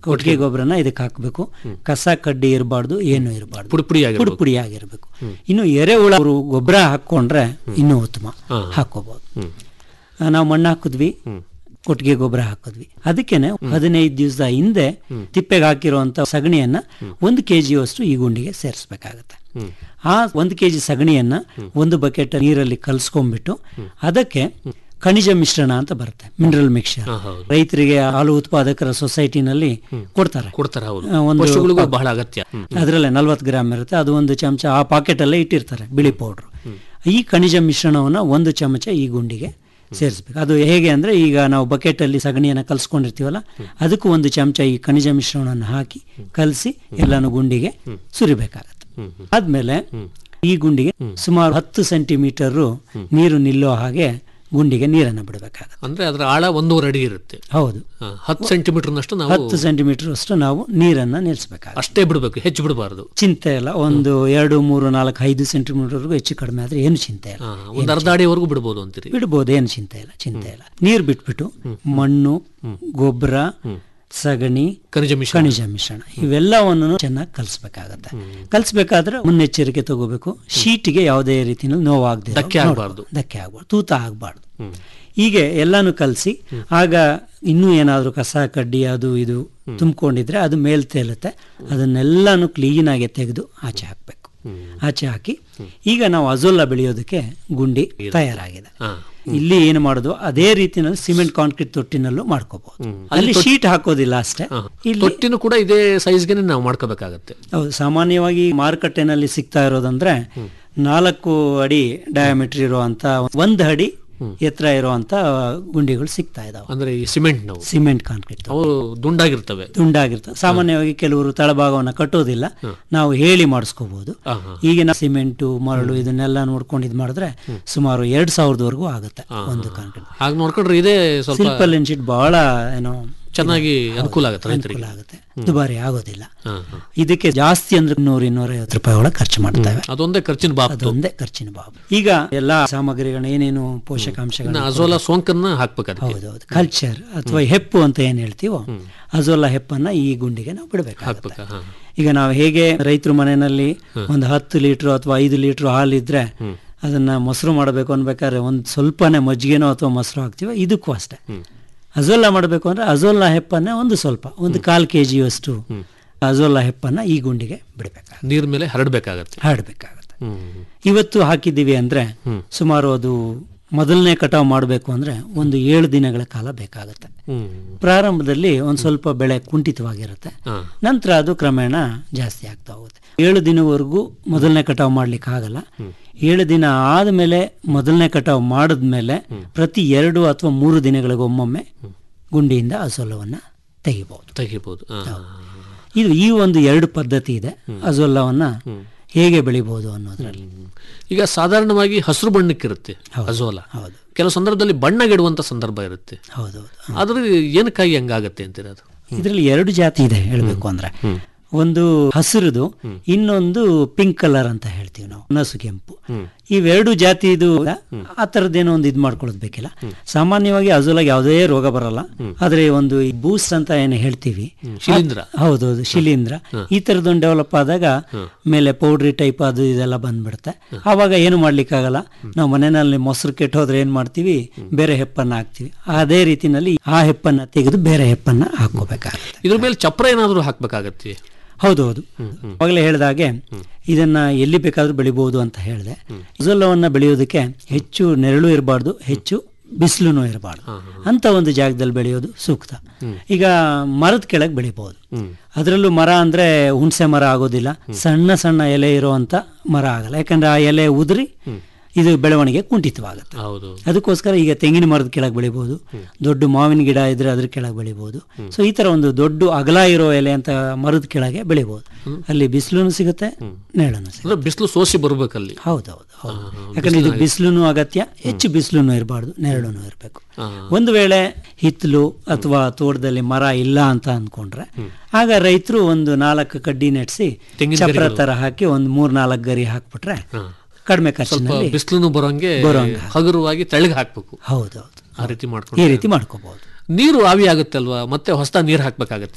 ಕೊಟ್ಟಿಗೆ ಗೊಬ್ಬರನ ಇದಕ್ಕೆ ಹಾಕಬೇಕು ಕಸ ಕಡ್ಡಿ ಇರಬಾರ್ದು ಏನು ಇರಬಾರ್ದು ಪುಡಿ ಪುಡಿ ಪುಡಿ ಪುಡಿ ಆಗಿರ್ಬೇಕು ಇನ್ನು ಎರೆಹುಳ ಅವರು ಗೊಬ್ಬರ ಹಾಕೊಂಡ್ರೆ ಇನ್ನೂ ಉತ್ತಮ ಹಾಕೋಬಹುದು ನಾವು ಮಣ್ಣು ಹಾಕಿದ್ವಿ ಕೊಟ್ಟಿಗೆ ಗೊಬ್ಬರ ಹಾಕಿದ್ವಿ ಅದಕ್ಕೇನೆ ಹದಿನೈದು ದಿವಸದ ಹಿಂದೆ ತಿಪ್ಪೆಗೆ ಹಾಕಿರುವಂತ ಸಗಣಿಯನ್ನ ಒಂದು ಕೆಜಿ ಅಷ್ಟು ಈ ಗುಂಡಿಗೆ ಸೇರಿಸ್ಬೇಕಾಗತ್ತೆ ಆ ಒಂದು ಕೆಜಿ ಸಗಣಿಯನ್ನ ಒಂದು ಬಕೆಟ್ ನೀರಲ್ಲಿ ಕಲ್ಸ್ಕೊಂಡ್ಬಿಟ್ಟು ಅದಕ್ಕೆ ಖನಿಜ ಮಿಶ್ರಣ ಅಂತ ಬರುತ್ತೆ ಮಿನರಲ್ ಮಿಕ್ಸ್ಚರ್ ರೈತರಿಗೆ ಹಾಲು ಉತ್ಪಾದಕರ ಸೊಸೈಟಿನಲ್ಲಿ ಕೊಡ್ತಾರೆ ಕೊಡ್ತಾರೆ ಹೌದು ಆ, ಒಂದು ಪಶುಗಳಿಗೂ ಪಾ- ಬಹಳ ಅಗತ್ಯ ಹ್ಮ್. ಅದರಲ್ಲೇ ನಲ್ವತ್ತು ಗ್ರಾಮ್ ಇರುತ್ತೆ ಅದು ಒಂದು ಚಮಚ ಆ ಪಾಕೆಟ್ ಅಲ್ಲೇ ಇಟ್ಟಿರ್ತಾರೆ ಬಿಳಿ ಪೌಡ್ರು ಈ ಖನಿಜ ಮಿಶ್ರಣವನ್ನ ಒಂದು ಚಮಚ ಈ ಗುಂಡಿಗೆ ಸೇರಿಸ್ಬೇಕು ಅದು ಹೇಗೆ ಅಂದ್ರೆ ಈಗ ನಾವು ಬಕೆಟ್ ಅಲ್ಲಿ ಸಗಣಿಯನ್ನ ಕಲ್ಸ್ಕೊಂಡಿರ್ತೀವಲ್ಲ ಅದಕ್ಕೂ ಒಂದು ಚಮಚ ಈ ಖನಿಜ ಮಿಶ್ರಣವನ್ನು ಹಾಕಿ ಕಲಸಿ ಎಲ್ಲಾನು ಗುಂಡಿಗೆ ಸುರಿಬೇಕಾಗತ್ತೆ ಆದ್ಮೇಲೆ ಈ ಗುಂಡಿಗೆ ಸುಮಾರು ಹತ್ತು ಸೆಂಟಿಮೀಟರ್ ನೀರು ನಿಲ್ಲೋ ಹಾಗೆ ಗುಂಡಿಗೆ ನೀರನ್ನು ಬಿಡಬೇಕಾಗತ್ತೆ ಅಂದ್ರೆ ಅದರ ಆಳ ಒಂದೂವರೆ ಅಡಿ ಇರುತ್ತೆ ಹೌದು ಆ, ಹತ್ತು ಸೆಂಟಿಮೀಟರ್ನಷ್ಟು ನಾವು ಹತ್ತು ಸೆಂಟಿಮೀಟರ್ ಅಷ್ಟು ನಾವು ನೀರನ್ನ ನಿಲ್ಲಿಸಬೇಕಾಗುತ್ತೆ ಅಷ್ಟೇ ಬಿಡಬೇಕು ಹೆಚ್ಚು ಬಿಡಬಾರದು ಚಿಂತೆ ಇಲ್ಲ ಒಂದು ಎರಡು ಮೂರು ನಾಲ್ಕು ಐದು ಸೆಂಟಿಮೀಟರ್ವರೆಗೂ ಹೆಚ್ಚು ಕಡಿಮೆ ಆದ್ರೆ ಏನು ಚಿಂತೆ ಇಲ್ಲ ಒಂದು ಅರ್ಧ ಅಡಿವರೆಗೂ ಬಿಡ್ಬೋದು ಅಂತೀರಿ ಬಿಡ್ಬೋದು ಏನು ಚಿಂತೆ ಇಲ್ಲ ಚಿಂತೆ ಇಲ್ಲ ನೀರು ಬಿಟ್ಬಿಟ್ಟು ಮಣ್ಣು ಗೊಬ್ಬರ ಸಗಣಿ ಖನಿಜ ಮಿಶ್ರಣ ಖನಿಜ ಮಿಶ್ರಣ ಇವೆಲ್ಲವನ್ನು ಚೆನ್ನಾಗಿ ಕಲಿಸ್ಬೇಕಾಗತ್ತೆ ಕಲಿಸ್ಬೇಕಾದ್ರೆ ಮುನ್ನೆಚ್ಚರಿಕೆ ತಗೋಬೇಕು ಶೀಟಿಗೆ ಯಾವುದೇ ರೀತಿಯಲ್ಲಿ ನೋವಾಗದೆ ಧಕ್ಕೆ ಆಗ್ಬಾರ್ದು. ಧಕ್ಕೆ ಆಗ್ಬಾರ್ದು ತೂತ ಆಗಬಾರ್ದು ಹೀಗೆ ಎಲ್ಲಾನು ಕಲಸಿ ಆಗ ಇನ್ನೂ ಏನಾದರೂ ಕಸ ಕಡ್ಡಿ ಅದು ಇದು ತುಂಬಿಕೊಂಡಿದ್ರೆ ಅದು ಮೇಲ್ ತೇಲುತ್ತೆ ಅದನ್ನೆಲ್ಲಾನು ಕ್ಲೀನಾಗಿ ತೆಗೆದು ಆಚೆ ಹಾಕಬೇಕು ಆಚೆ ಹಾಕಿ ಈಗ ನಾವು ಅಜೋಲ್ಲ ಬೆಳೆಯೋದಕ್ಕೆ ಗುಂಡಿ ತಯಾರಾಗಿದೆ ಹಾ. ಇಲ್ಲಿ ಏನು ಮಾಡೋದು ಅದೇ ರೀತಿನಲ್ಲಿ ಸಿಮೆಂಟ್ ಕಾಂಕ್ರೀಟ್ ತೊಟ್ಟಿನಲ್ಲೂ ಮಾಡ್ಕೋಬಹುದು ಅಲ್ಲಿ ಶೀಟ್ ಹಾಕೋದಿಲ್ಲ ಅಷ್ಟೇ ಹಾ. ಇಲ್ಲಿ ತೊಟ್ಟಿನೂ ಕೂಡ ಇದೇ ಸೈಜ್ಗೆ ನಾವು ಮಾಡ್ಕೋಬೇಕಾಗತ್ತೆ ಹೌದು ಸಾಮಾನ್ಯವಾಗಿ ಮಾರುಕಟ್ಟೆನಲ್ಲಿ ಸಿಗ್ತಾ ಇರೋದಂದ್ರೆ ನಾಲ್ಕು ಅಡಿ ಡಯಾಮೀಟರ್ ಇರುವಂತ ಒಂದ್ ಅಡಿ ಎತ್ತರ ಇರುವಂತ ಗುಂಡಿಗಳು ಸಿಗ್ತಾ ಇದಾವೆ ಅಂದ್ರೆ ಈ ಸಿಮೆಂಟ್ ನಾವು ಸಿಮೆಂಟ್ ಕಾಂಕ್ರೀಟ್ ಅವು ದುಂಡಾಗಿರ್ತವೆ ದುಂಡಾಗಿರ್ತವೆ ಸಾಮಾನ್ಯವಾಗಿ ಕೆಲವರು ತಳಭಾಗವನ್ನ ಕಟ್ಟೋದಿಲ್ಲ ನಾವು ಹೇಳಿ ಮಾಡಿಸ್ಕೋಬಹುದು ಹಾ, ಹಾ. ಈಗಿನ ಸಿಮೆಂಟು ಮರಳು ಇದನ್ನೆಲ್ಲ ನೋಡ್ಕೊಂಡು ಇದು ಮಾಡಿದ್ರೆ ಸುಮಾರು ಎರಡ್ ಸಾವಿರದವರೆಗೂ ಆಗುತ್ತೆ ಒಂದು ಕಾಂಕ್ರೀಟ್ ಹಾಗೆ ನೋಡ್ಕೊಂಡ್ರೆ ಇದೇ ಸ್ವಲ್ಪ ಸಿಲ್ಪಲ್ ಶೀಟ್ ಬಹಳ ಏನೋ ಚೆನ್ನಾಗಿ ಅನುಕೂಲ ಆಗುತ್ತೆ ಅನುಕೂಲ ರೈತರಿಗೆ ಆಗುತ್ತೆ ದುಬಾರಿ ಆಗೋದಿಲ್ಲ ಹಾ, ಹಾ. ಇದಕ್ಕೆ ಜಾಸ್ತಿ ಅಂದ್ರೆ ನೂರ ಇನ್ನೂರೈವತ್ತು ರೂಪಾಯಿ ಒಳಗೆ ಖರ್ಚು ಮಾಡ್ತೇವೆ ಅದೊಂದೇ ಖರ್ಚಿನ ಬಾಬು ಅದೊಂದೇ ಖರ್ಚಿನ ಬಾಬು ಈಗ ಎಲ್ಲಾ ಸಾಮಗ್ರಿಗಳನ್ನ ಏನೇನು ಪೋಷಕಾಂಶಗಳು ಅಜೋಲಾ ಸೋಂಕನ್ನ ಹಾಕ್ಬೇಕು ಅದಕ್ಕೆ ಹೌದೌದು ಕಲ್ಚರ್ ಅಥವಾ ಹೆಪ್ಪು ಅಂತ ಏನ್ ಹೇಳ್ತೀವೋ ಅಜೋಲಾ ಹೆಪ್ಪನ್ನ ಈ ಗುಂಡಿಗೆ ನಾವು ಬಿಡಬೇಕಾಗುತ್ತೆ ಹಾಕ್ಬೇಕಾ ಹಾ. ಈಗ ನಾವು ಹೇಗೆ ರೈತರ ಮನೆಯಲ್ಲಿ ಒಂದು ಹತ್ತು ಲೀಟ್ರು ಅಥವಾ ಐದು ಲೀಟ್ರು ಹಾಲಿದ್ರೆ ಅದನ್ನ ಮೊಸರು ಮಾಡಬೇಕು ಅನ್ಬೇಕಾದ್ರೆ ಒಂದು ಸ್ವಲ್ಪನೇ ಮಜ್ಜಿಗೆನೋ ಅಥವಾ ಮೊಸರು ಹಾಕ್ತೀವಿ ಇದಕ್ಕೂ ಅಷ್ಟೇ ಅಜೋಲಾ ಮಾಡಬೇಕು ಅಂದ್ರೆ ಅಜೋಲಾ ಹೆಪ್ಪನ್ನ ಒಂದು ಸ್ವಲ್ಪ ಒಂದು ಕಾಲ್ ಕೆ ಜಿಯಷ್ಟು ಅಜೋಲಾ ಹೆಪ್ಪನ್ನ ಈ ಗುಂಡಿಗೆ ಬಿಡಬೇಕಾಗುತ್ತೆ ನೀರ್ ಮೇಲೆ ಹರಡ್ಬೇಕಾಗತ್ತೆ ಹರಡಬೇಕಾಗುತ್ತೆ ಹ್ಮ್ ಇವತ್ತು ಹಾಕಿದ್ದೀವಿ ಅಂದ್ರೆ ಸುಮಾರು ಅದು ಮೊದಲನೇ ಕಟಾವು ಮಾಡಬೇಕು ಅಂದ್ರೆ ಒಂದು ಏಳು ದಿನಗಳ ಕಾಲ ಬೇಕಾಗುತ್ತೆ ಹ್ಮ್ ಪ್ರಾರಂಭದಲ್ಲಿ ಒಂದು ಸ್ವಲ್ಪ ಬೆಳೆ ಕುಂಠಿತವಾಗಿರುತ್ತೆ ಹಾ. ನಂತರ ಅದು ಕ್ರಮೇಣ ಜಾಸ್ತಿ ಆಗ್ತಾ ಹೋಗುತ್ತೆ ಏಳು ದಿನವರೆಗೂ ಮೊದಲನೇ ಕಟಾವು ಮಾಡ್ಲಿಕ್ಕೆ ಆಗಲ್ಲ ಏಳು ದಿನ ಆದಮೇಲೆ ಮೊದಲನೇ ಕಟಾವು ಮಾಡಿದ್ಮೇಲೆ ಪ್ರತಿ ಎರಡು ಅಥವಾ ಮೂರು ದಿನಗಳಿಗೊಮ್ಮೊಮ್ಮೆ ಗುಂಡಿಯಿಂದ ಅಸೋಲವನ್ನ ತೆಗಿಬಹುದು ತೆಗಿಬಹುದು ಹಾ. ಇದು ಈ ಒಂದು ಎರಡು ಪದ್ಧತಿ ಇದೆ ಅಜೋಲ್ಲವನ್ನ ಹೇಗೆ ಬೆಳಿಬಹುದು ಅನ್ನೋದ್ರಲ್ಲಿ ಹ್ಮ್. ಈಗ ಸಾಧಾರಣವಾಗಿ ಹಸಿರು ಬಣ್ಣಕ್ಕಿರುತ್ತೆ ಅಜೋಲಾ ಹೌದು ಕೆಲವು ಸಂದರ್ಭದಲ್ಲಿ ಬಣ್ಣಗೆಡುವಂತ ಸಂದರ್ಭ ಇರುತ್ತೆ ಹೌದೌದು ಆದ್ರೆ ಏನಕ್ಕಾಗಿ ಹಂಗಾಗತ್ತೆ ಅಂತೀರ ಅದು ಇದರಲ್ಲಿ ಎರಡು ಜಾತಿ ಇದೆ ಹೇಳ್ಬೇಕು ಅಂದ್ರೆ ಒಂದು ಹಸಿರುದು ಇನ್ನೊಂದು ಪಿಂಕ್ ಕಲರ್ ಅಂತ ಹೇಳ್ತೀವಿ ನಾವು ನಸು ಕೆಂಪು ಇವೆರಡು ಜಾತಿ ಇದು ಆ ತರದ್ದೇನೋ ಒಂದು ಇದು ಮಾಡ್ಕೊಳ್ಳೋದು ಬೇಕಿಲ್ಲ ಸಾಮಾನ್ಯವಾಗಿ ಅಜೋಲಾಗಿ ಯಾವುದೇ ರೋಗ ಬರಲ್ಲ ಆದ್ರೆ ಒಂದು ಈ ಬೂಸ್ಟ್ ಅಂತ ಏನು ಹೇಳ್ತೀವಿ ಶಿಲೀಂಧ್ರ ಹೌದೌದು ಶಿಲೀಂಧ್ರ ಈ ತರದೊಂದು ಡೆವಲಪ್ ಆದಾಗ ಮೇಲೆ ಪೌಡ್ರಿ ಟೈಪ್ ಅದು ಇದೆಲ್ಲ ಬಂದ್ಬಿಡುತ್ತೆ ಆವಾಗ ಏನು ಮಾಡ್ಲಿಕ್ಕಾಗಲ್ಲ ನಾವು ಮನೆಯಲ್ಲಿ ಮೊಸರು ಕೆಟ್ಟೋದ್ರೆ ಏನ್ ಮಾಡ್ತೀವಿ ಬೇರೆ ಹೆಪ್ಪನ್ನ ಹಾಕ್ತಿವಿ ಅದೇ ರೀತಿನಲ್ಲಿ ಆ ಹೆಪ್ಪನ್ನ ತೆಗೆದು ಬೇರೆ ಹೆಪ್ಪನ್ನ ಹಾಕೋಬೇಕಾಗುತ್ತೆ ಇದ್ರ ಮೇಲೆ ಚಪ್ರ ಏನಾದರೂ ಹಾಕ್ಬೇಕಾಗತ್ತೆ ಹೌದೌದು ಅವಾಗಲೇ ಹೇಳಿದಾಗೆ ಇದನ್ನ ಎಲ್ಲಿ ಬೇಕಾದ್ರೂ ಬೆಳಿಬಹುದು ಅಂತ ಹೇಳಿದೆ ಇಜೋಲವನ್ನ ಬೆಳೆಯೋದಕ್ಕೆ ಹೆಚ್ಚು ನೆರಳು ಇರಬಾರ್ದು ಹೆಚ್ಚು ಬಿಸಿಲು ಇರಬಾರ್ದು ಅಂತ ಒಂದು ಜಾಗದಲ್ಲಿ ಬೆಳೆಯೋದು ಸೂಕ್ತ ಈಗ ಮರದ ಕೆಳಗೆ ಬೆಳಿಬಹುದು ಅದರಲ್ಲೂ ಮರ ಅಂದ್ರೆ ಹುಣಸೆ ಮರ ಆಗೋದಿಲ್ಲ ಸಣ್ಣ ಸಣ್ಣ ಎಲೆ ಇರುವಂತ ಮರ ಆಗಲ್ಲ ಯಾಕಂದ್ರೆ ಆ ಎಲೆ ಉದುರಿ ಇದು ಬೆಳವಣಿಗೆ ಕುಂಠಿತವಾಗುತ್ತೆ ಹೌದು ಅದಕ್ಕೋಸ್ಕರ ಈಗ ತೆಂಗಿನ ಮರದ ಕೆಳಗೆ ಬೆಳಿಬಹುದು ದೊಡ್ಡ ಮಾವಿನ ಗಿಡ ಇದ್ರೆ ಅದ್ರ ಕೆಳಗೆ ಬೆಳಿಬಹುದು ಸೊ ಈ ತರ ಒಂದು ದೊಡ್ಡ ಅಗಲ ಇರೋ ಎಲೆ ಅಂತ ಮರದ ಕೆಳಗೆ ಬೆಳಿಬಹುದು ಅಲ್ಲಿ ಬಿಸಿಲು ಸಿಗುತ್ತೆ ನೆರಳನ್ನು ಸಿಗುತ್ತೆ ಅಂದ್ರೆ ಬಿಸಿಲು ಸೋಸಿ ಬರ್ಬೇಕಲ್ಲಿ ಹೌದೌದು ಹೌದು ಯಾಕಂದ್ರೆ ಇದು ಬಿಸಿಲು ಅಗತ್ಯ ಹೆಚ್ಚು ಬಿಸಿಲು ಇರಬಾರ್ದು ನೆರಳು ಇರಬೇಕು ಒಂದು ವೇಳೆ ಹಿತ್ತಲು ಅಥವಾ ತೋಟದಲ್ಲಿ ಮರ ಇಲ್ಲ ಅಂತ ಅನ್ಕೊಂಡ್ರೆ ಆಗ ರೈತರು ಒಂದು ನಾಲ್ಕು ಕಡ್ಡಿ ನೆಟ್ಸಿ ತೆಂಗಿನ ಚಪ್ರ ತರ ಹಾಕಿ ಒಂದು ಮೂರ್ ನಾಲ್ಕು ಗರಿ ಹಾಕ್ಬಿಟ್ರೆ ಕಡಿಮೆ ಖರ್ಚಿನಲ್ಲಿ ಬಿಸಿಲು ಬರೋಂಗೆ ಬರೋಂಗೆ. ಹಗುರವಾಗಿ ತೆಳಗೆ ಹಾಕ್ಬೇಕು ಹೌದೌದು ಆ ರೀತಿ ಈ ಮಾಡ್ಕೊಂಡು ರೀತಿ ಮಾಡ್ಕೋಬಹುದು ನೀರು ಆವಿ ಆಗುತ್ತೆ ಅಲ್ವಾ ಮತ್ತೆ ಹೊಸ ನೀರು ಹಾಕ್ಬೇಕಾಗತ್ತೆ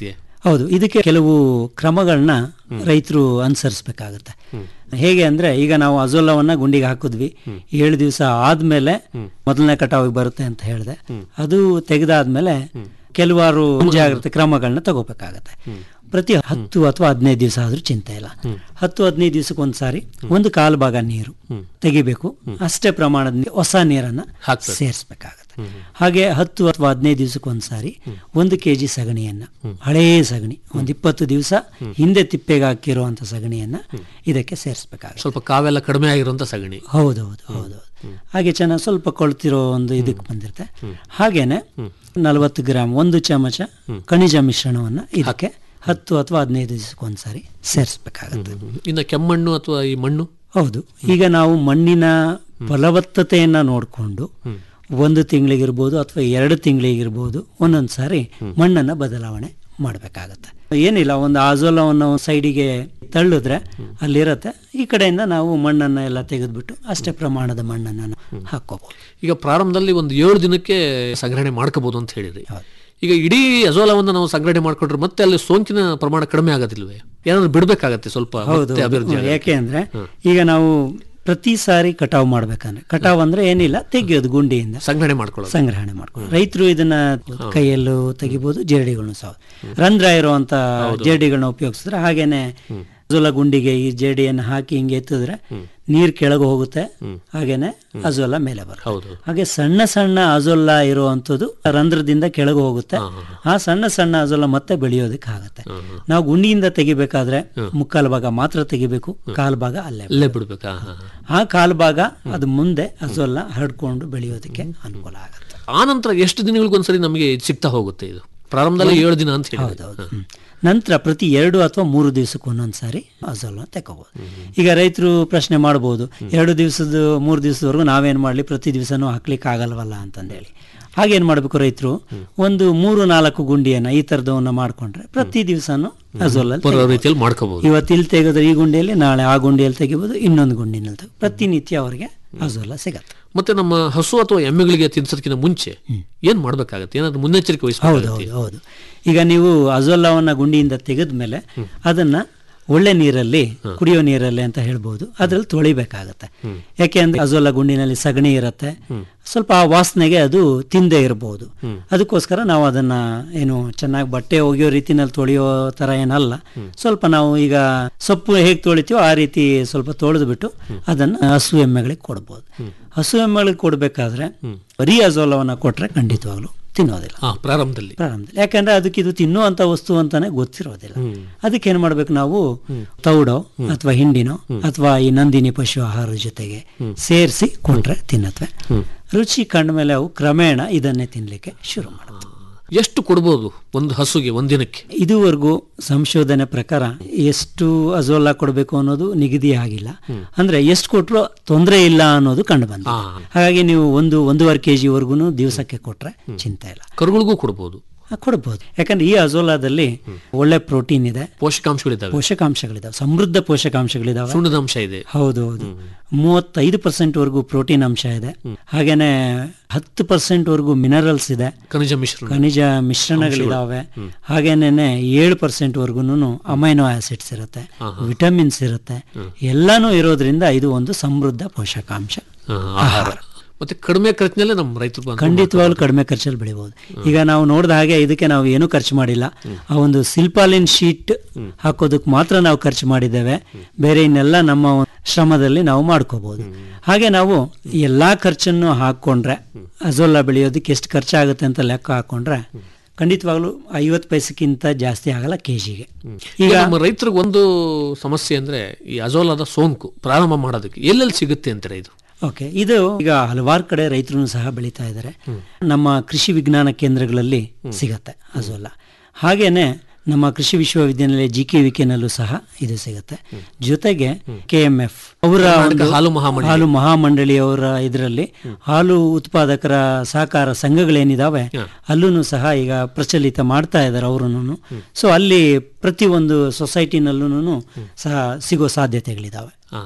ಹೌದು ಇದಕ್ಕೆ ಕೆಲವು ಕ್ರಮಗಳನ್ನ ರೈತರು ಅನುಸರಿಸಬೇಕಾಗತ್ತೆ ಹೇಗೆ ಅಂದ್ರೆ ಈಗ ನಾವು ಅಜೋಲವನ್ನ ಗುಂಡಿಗೆ ಹಾಕಿದ್ವಿ ಏಳು ದಿವಸ ಆದ್ಮೇಲೆ ಮೊದಲನೇ ಕಟಾವಿಗೆ ಬರುತ್ತೆ ಅಂತ ಹೇಳಿದೆ ಅದು ತೆಗೆದಾದ್ಮೇಲೆ ಕೆಲವಾರು ಮುಂಜಾಗ್ರತೆ ಕ್ರಮಗಳನ್ನ ತಗೋಬೇಕಾಗತ್ತೆ ಪ್ರತಿ ಹತ್ತು ಅಥವಾ ಹದಿನೈದು ದಿವಸ ಆದ್ರೂ ಚಿಂತೆ ಇಲ್ಲ ಹತ್ತು ಹದಿನೈದು ದಿವಸಕ್ಕೆ ಒಂದ್ಸಾರಿ ಒಂದು ಕಾಲು ಭಾಗ ನೀರು ತೆಗಿಬೇಕು ಅಷ್ಟೇ ಪ್ರಮಾಣದ ನೀ- ಹೊಸ ನೀರನ್ನ ಸೇರಿಸ್ಬೇಕಾಗತ್ತೆ ಹಾಗೆ ಹತ್ತು ಅಥವಾ ಹದಿನೈದು ದಿವಸಕ್ಕೆ ಒಂದ್ಸಾರಿ ಒಂದು ಕೆಜಿ ಸಗಣಿಯನ್ನ ಹಳೆಯ ಸಗಣಿ ಒಂದು ಇಪ್ಪತ್ತು ದಿವಸ ಹಿಂದೆ ತಿಪ್ಪೆಗೆ ಹಾಕಿರುವಂತ ಸಗಣಿಯನ್ನ ಇದಕ್ಕೆ ಸೇರಿಸ್ಬೇಕಾಗತ್ತೆ ಸ್ವಲ್ಪ ಕಾವೆಲ್ಲ ಕಡಿಮೆ ಆಗಿರುವಂತ ಸಗಣಿ ಹೌದೌದು ಹೌದೌದು ಹಾಗೆ ಚೆನ್ನಾಗಿ ಸ್ವಲ್ಪ ಕೊಳ್ತಿರೋ ಒಂದು ಇದಕ್ಕೆ ಬಂದಿರುತ್ತೆ ಹಾಗೇನೆ ನಲವತ್ತು ಗ್ರಾಮ್ ಒಂದು ಚಮಚ ಖನಿಜ ಮಿಶ್ರಣವನ್ನ ಇದಕ್ಕೆ ಹತ್ತು ಅಥವಾ ಹದಿನೈದು ದಿವಸಕ್ಕೆ ಒಂದ್ಸಾರಿ ಸೇರಿಸ್ಬೇಕಾಗತ್ತೆ ಇನ್ನು ಕೆಮ್ಮಣ್ಣು ಅಥವಾ ಈ ಮಣ್ಣು ಹೌದು ಈಗ ನಾವು ಮಣ್ಣಿನ ಫಲವತ್ತತೆಯನ್ನ ನೋಡಿಕೊಂಡು ಒಂದು ತಿಂಗಳಿಗಿರ್ಬೋದು ಅಥವಾ ಎರಡು ತಿಂಗಳಿಗಿರ್ಬೋದು ಒಂದೊಂದು ಸಾರಿ ಮಣ್ಣನ್ನ ಬದಲಾವಣೆ ಮಾಡಬೇಕಾಗತ್ತೆ ಏನಿಲ್ಲ ಒಂದು ಆಜೋಲವನ್ನು ಸೈಡಿಗೆ ತಳ್ಳಿದ್ರೆ ಅಲ್ಲಿರತ್ತೆ ಈ ಕಡೆಯಿಂದ ನಾವು ಮಣ್ಣನ್ನ ಎಲ್ಲ ತೆಗೆದ್ಬಿಟ್ಟು ಅಷ್ಟೇ ಪ್ರಮಾಣದ ಮಣ್ಣನ್ನು ನಾವು ಹಾಕೋಬಹುದು ಈಗ ಪ್ರಾರಂಭದಲ್ಲಿ ಒಂದು ಏಳು ದಿನಕ್ಕೆ ಸಂಗ್ರಹಣೆ ಮಾಡ್ಕೋಬಹುದು ಅಂತ ಹೇಳಿದ್ರಿ ಈಗ ಇಡೀ ಅಜೋಲವನ್ನು ನಾವು ಸಂಗ್ರಹಣೆ ಮಾಡ್ಕೊಂಡ್ರೆ ಮತ್ತೆ ಅಲ್ಲಿ ಸೋಂಕಿನ ಪ್ರಮಾಣ ಕಡಿಮೆ ಆಗೋದಿಲ್ವೇ ಏನಾದ್ರು ಬಿಡ್ಬೇಕಾಗತ್ತೆ ಸ್ವಲ್ಪ ಹೌದು ಮತ್ತೆ ಅಭಿವೃದ್ಧಿ ಹೌದು. ಆಗಕ್ಕೆ. ಯಾಕೆ ಅಂದ್ರೆ ಈಗ ನಾವು ಪ್ರತಿ ಸಾರಿ ಕಟಾವು ಮಾಡ್ಬೇಕಂದ್ರೆ ಕಟಾವ್ ಅಂದ್ರೆ ಏನಿಲ್ಲ ತೆಗಿಯೋದು ಗುಂಡಿಯಿಂದ ಸಂಗ್ರಹಣೆ ಮಾಡ್ಕೊಳ್ಳೋದು ಸಂಗ್ರಹಣೆ ಮಾಡ್ಕೊಂಡು ರೈತರು ಇದನ್ನ ಕೈಯಲ್ಲೂ ತೆಗಿಬಹುದು ಜೇಡಿಗಳನ್ನು ಸಹ ರಂಧ್ರ ಇರುವಂತ ಜೇಡಿಗಳನ್ನ ಉಪಯೋಗಿಸಿದ್ರೆ ಹಾಗೇನೆ ಅಜೋಲ ಗುಂಡಿಗೆ ಈ ಜೇಡಿಯನ್ನು ಹಾಕಿ ಹಿಂಗೆ ಎತ್ತಿದ್ರೆ ನೀರ್ ಕೆಳಗೆ ಹೋಗುತ್ತೆ ಹಾಗೇನೆ ಅಜೋಲ ಮೇಲೆ ಬರುತ್ತೆ ಹೌದು ಹಾಗೆ ಸಣ್ಣ ಸಣ್ಣ ಅಜೋಲ್ಲ ಇರುವಂತದ್ದು ರಂಧ್ರದಿಂದ ಕೆಳಗೆ ಹೋಗುತ್ತೆ ಆ ಸಣ್ಣ ಸಣ್ಣ ಅಜೋಲ ಮತ್ತೆ ಬೆಳೆಯೋದಕ್ಕೆ ಆಗತ್ತೆ ನಾವು ಗುಂಡಿಯಿಂದ ತೆಗಿಬೇಕಾದ್ರೆ ಮುಕ್ಕಾಲು ಭಾಗ ಮಾತ್ರ ತೆಗಿಬೇಕು ಕಾಲು ಭಾಗ ಅಲ್ಲೇ ಅಲ್ಲೇ ಬಿಡ್ಬೇಕಾ ಹಾ, ಹಾ. ಆ ಕಾಲು ಭಾಗ ಅದು ಮುಂದೆ ಅಜೋಲ್ಲ ಹರಡ್ಕೊಂಡು ಬೆಳೆಯೋದಕ್ಕೆ ಅನುಕೂಲ ಆಗುತ್ತೆ ಆ ನಂತರ ಎಷ್ಟು ದಿನಗಳಿಗೊಂದ್ಸರಿ ನಮಗೆ ಇದು ಸಿಗ್ತಾ ಹೋಗುತ್ತೆ ಇದು ಪ್ರಾರಂಭದಲ್ಲಿ ಏಳು ದಿನ ಅಂತ ಹೇಳಿ ಹೌದೌದು ಹ್ಮ್. ನಂತರ ಪ್ರತಿ ಎರಡು ಅಥವಾ ಮೂರು ದಿವಸಕ್ಕೆ ಒಂದೊಂದ್ಸಾರಿ ಅಜೋಲ ತೆಕೋಬಹುದು ಈಗ ರೈತರು ಪ್ರಶ್ನೆ ಮಾಡಬಹುದು ಎರಡು ದಿವಸದ ಮೂರು ದಿವಸದವರೆಗೂ ನಾವೇನ್ ಮಾಡ್ಲಿ ಪ್ರತಿ ದಿವಸನೂ ಹಾಕ್ಲಿಕ್ಕೆ ಆಗಲ್ವಲ್ಲ ಅಂತಂದೇಳಿ ಹಾಗೇನ್ ಮಾಡ್ಬೇಕು ರೈತರು ಒಂದು ಮೂರು ನಾಲ್ಕು ಗುಂಡಿಯನ್ನ ಈ ತರದವನ್ನ ಮಾಡ್ಕೊಂಡ್ರೆ ಪ್ರತಿ ದಿವಸನೂ ಅಜೋಲ ಬರೋ ರೀತಿಯಲ್ಲಿ ಮಾಡ್ಕೋಬಹುದು ಇವತ್ತು ಇಲ್ಲಿ ತೆಗೆದ್ರೆ ಈ ಗುಂಡಿಯಲ್ಲಿ ನಾಳೆ ಆ ಗುಂಡಿಯಲ್ಲಿ ತೆಗಿಬಹುದು ಇನ್ನೊಂದು ಗುಂಡಿನಲ್ಲಿ ತೆಗೆ ಪ್ರತಿನಿತ್ಯ ಅವರಿಗೆ ಅಜೋಲ ಸಿಗತ್ತೆ ಮತ್ತೆ ನಮ್ಮ ಹಸು ಅಥವಾ ಎಮ್ಮೆಗಳಿಗೆ ತಿನ್ಸೋದಕ್ಕಿಂತ ಮುಂಚೆ ಏನ್ ಮಾಡ್ಬೇಕಾಗತ್ತೆ ಏನಾದ್ರು ಮುನ್ನೆಚ್ಚರಿಕೆ ಹೌದು ವಹಿಸಬೇಕಾಗತ್ತೆ ಹೌದು ಹೌದು ಈಗ ನೀವು ಅಜೋಲವನ್ನ ಗುಂಡಿಯಿಂದ ತೆಗೆದ ಮೇಲೆ ಅದನ್ನ ಒಳ್ಳೆ ನೀರಲ್ಲಿ ಕುಡಿಯೋ ನೀರಲ್ಲಿ ಅಂತ ಹೇಳ್ಬೋದು ಅದ್ರಲ್ಲಿ ತೊಳಿಬೇಕಾಗತ್ತೆ ಯಾಕೆ ಅಂದ್ರೆ ಅಜೋಲ ಗುಂಡಿನಲ್ಲಿ ಸಗಣಿ ಇರತ್ತೆ ಸ್ವಲ್ಪ ಆ ವಾಸನೆಗೆ ಅದು ತಿಂದೇ ಇರಬಹುದು ಅದಕ್ಕೋಸ್ಕರ ನಾವು ಅದನ್ನ ಏನು ಚೆನ್ನಾಗಿ ಬಟ್ಟೆ ಒಗೆಯೋ ರೀತಿನಲ್ಲಿ ತೊಳೆಯೋ ತರ ಏನಲ್ಲ ಸ್ವಲ್ಪ ನಾವು ಈಗ ಸೊಪ್ಪು ಹೇಗೆ ತೊಳಿತೀವೋ ಆ ರೀತಿ ಸ್ವಲ್ಪ ತೊಳೆದು ಬಿಟ್ಟು ಅದನ್ನ ಹಸು ಎಮ್ಮೆಗಳಿಗೆ ಕೊಡ್ಬೋದು ಹಸು ಎಮ್ಮೆಗಳಿಗೆ ಕೊಡ್ಬೇಕಾದ್ರೆ ಬರೀ ಅಜೋಲವನ್ನ ಕೊಟ್ರೆ ಖಂಡಿತವಾಗ್ಲು ತಿನ್ನೋದಿಲ್ಲ ಹಾ ಪ್ರಾರಂಭದಲ್ಲಿ ಪ್ರಾರಂಭದಲ್ಲಿ ಯಾಕಂದ್ರೆ ಅದಕ್ಕೆ ಇದು ತಿನ್ನುವಂತ ವಸ್ತು ಅಂತಾನೆ ಗೊತ್ತಿರೋದಿಲ್ಲ ಅದಕ್ಕೆ ಏನ್ ಮಾಡ್ಬೇಕು ನಾವು ತೌಡೋ ಅಥವಾ ಹಿಂಡಿನೋ ಅಥವಾ ಈ ನಂದಿನಿ ಪಶು ಆಹಾರದ ಜೊತೆಗೆ ಸೇರಿಸಿ ಕೊಟ್ರೆ ತಿನ್ನತ್ವೆ ರುಚಿ ಕಂಡ ಮೇಲೆ ಅವು ಕ್ರಮೇಣ ಇದನ್ನೇ ತಿನ್ಲಿಕ್ಕೆ ಶುರು ಮಾಡುತ್ತೆ ಎಷ್ಟು ಕೊಡ್ಬೋದು ಒಂದು ಹಸುಗೆ ಒಂದಿನಕ್ಕೆ ಇದುವರೆಗೂ ಸಂಶೋಧನೆ ಪ್ರಕಾರ ಎಷ್ಟು ಅಜೋಲಾ ಕೊಡಬೇಕು ಅನ್ನೋದು ನಿಗದಿ ಆಗಿಲ್ಲ ಅಂದ್ರೆ ಎಷ್ಟು ಕೊಟ್ಟರು ತೊಂದರೆ ಇಲ್ಲ ಅನ್ನೋದು ಕಂಡು ಬಂದ ಹಾಗಾಗಿ ನೀವು ಒಂದು ಒಂದೂವರೆ ಕೆಜಿ ವರ್ಗುನು ದಿವಸಕ್ಕೆ ಕೊಟ್ರೆ ಚಿಂತೆ ಇಲ್ಲ ಕರುಗಳಿಗೂ ಕೊಡ್ಬೋದು ಆ, ಕೊಡ್ಬೋದು ಯಾಕಂದ್ರೆ ಈ ಅಜೋಲಾದಲ್ಲಿ ಒಳ್ಳೆ ಪ್ರೋಟೀನ್ ಇದೆ ಪೋಷಕಾಂಶಗಳಿದ್ದಾವೆ ಪೋಷಕಾಂಶಗಳಿದಾವೆ ಸಮೃದ್ಧ ಪೋಷಕಾಂಶಗಳಿದಾವೆ ಸುಣ್ಣದ ಅಂಶ ಇದೆ ಹೌದು ಹೌದು ಮೂವತ್ತೈದು ಪರ್ಸೆಂಟ್ ವರೆಗೂ ಪ್ರೋಟೀನ್ ಅಂಶ ಇದೆ ಹಾಗೇನೆ ಹತ್ತು ಪರ್ಸೆಂಟ್ ವರೆಗೂ ಮಿನರಲ್ಸ್ ಇದೆ ಖನಿಜ ಮಿಶ್ರಣ ಖನಿಜ ಮಿಶ್ರಣಗಳಿದಾವೆ ಹಾಗೇನೆ ಏಳು ಪರ್ಸೆಂಟ್ ವರ್ಗುನು ಅಮೈನೋ ಆಸಿಡ್ಸ್ ಇರುತ್ತೆ ವಿಟಮಿನ್ಸ್ ಇರುತ್ತೆ ಎಲ್ಲಾನು ಇರೋದ್ರಿಂದ ಇದು ಒಂದು ಸಮೃದ್ಧ ಪೋಷಕಾಂಶ ಹಾ, ಆಹಾರ ಮತ್ತೆ ಕಡಿಮೆ ಖರ್ಚಿನಲ್ಲೇ ನಮ್ಮ ರೈತರು ಬಂದು ಖಂಡಿತವಾಗ್ಲೂ ಕಡಿಮೆ ಖರ್ಚಲ್ಲಿ ಬೆಳಿಬಹುದು ಈಗ ನಾವು ನೋಡಿದ ಹಾಗೆ ಇದಕ್ಕೆ ನಾವು ಏನು ಖರ್ಚು ಮಾಡಿಲ್ಲ ಆ ಒಂದು ಸಿಲ್ಪಾಲಿನ್ ಶೀಟ್ ಹಾಕೋದಕ್ಕೆ ಮಾತ್ರ ನಾವು ಖರ್ಚು ಮಾಡಿದ್ದೇವೆ ಬೇರೆ ಇನ್ನೆಲ್ಲ ನಮ್ಮ ಒಂದು ಶ್ರಮದಲ್ಲಿ ನಾವು ಮಾಡ್ಕೋಬಹುದು ಹಾಗೆ ನಾವು ಎಲ್ಲಾ ಖರ್ಚನ್ನು ಹಾಕೊಂಡ್ರೆ ಅಜೋಲಾ ಬೆಳೆಯೋದಕ್ಕೆ ಎಷ್ಟು ಖರ್ಚಾಗುತ್ತೆ ಅಂತ ಲೆಕ್ಕ ಹಾಕೊಂಡ್ರೆ ಖಂಡಿತವಾಗ್ಲೂ ಐವತ್ತು ಪೈಸಕ್ಕಿಂತ ಜಾಸ್ತಿ ಆಗಲ್ಲ ಕೆಜಿಗೆ ಈಗ ನಮ್ಮ ರೈತರಿಗೆ ಒಂದು ಸಮಸ್ಯೆ ಅಂದ್ರೆ ಈ ಅಜೋಲಾದ ಸೋಂಕು ಪ್ರಾರಂಭ ಮಾಡೋದಕ್ಕೆ ಎಲ್ಲೆಲ್ಲಿ ಸಿಗುತ್ತೆ ಅಂತಾರೆ ಇದು ಓಕೆ ಇದು ಈಗ ಹಲವಾರು ಕಡೆ ರೈತರು ಸಹ ಬೆಳೀತಾ ಇದ್ದಾರೆ ನಮ್ಮ ಕೃಷಿ ವಿಜ್ಞಾನ ಕೇಂದ್ರಗಳಲ್ಲಿ ಸಿಗತ್ತೆ ಅಜೋಲ ಹಾಗೇನೆ ನಮ್ಮ ಕೃಷಿ ವಿಶ್ವವಿದ್ಯಾನಿಲಯ ಜಿ ಕೆ ವಿಕೆನಲ್ಲೂ ಸಹ ಇದು ಸಿಗತ್ತೆ ಜೊತೆಗೆ ಕೆ ಎಂ ಎಫ್ ಅವರ ಕರ್ನಾಟಕ ಒಂದು ಹಾಲು ಮಹಾಮಂಡಳಿ. ಹಾಲು ಮಹಾಮಂಡಳಿಯವರ ಇದರಲ್ಲಿ ಹಾಲು ಉತ್ಪಾದಕರ ಸಹಕಾರ ಸಂಘಗಳೇನಿದಾವೆ ಅಲ್ಲೂ ಸಹ ಈಗ ಪ್ರಚಲಿತ ಮಾಡ್ತಾ ಇದ್ದಾರೆ ಅವರು ಸೊ ಅಲ್ಲಿ ಪ್ರತಿಯೊಂದು ಸೊಸೈಟಿನಲ್ಲೂ ಸಹ ಸಿಗೋ ಸಾಧ್ಯತೆಗಳಿದಾವೆ ಆ,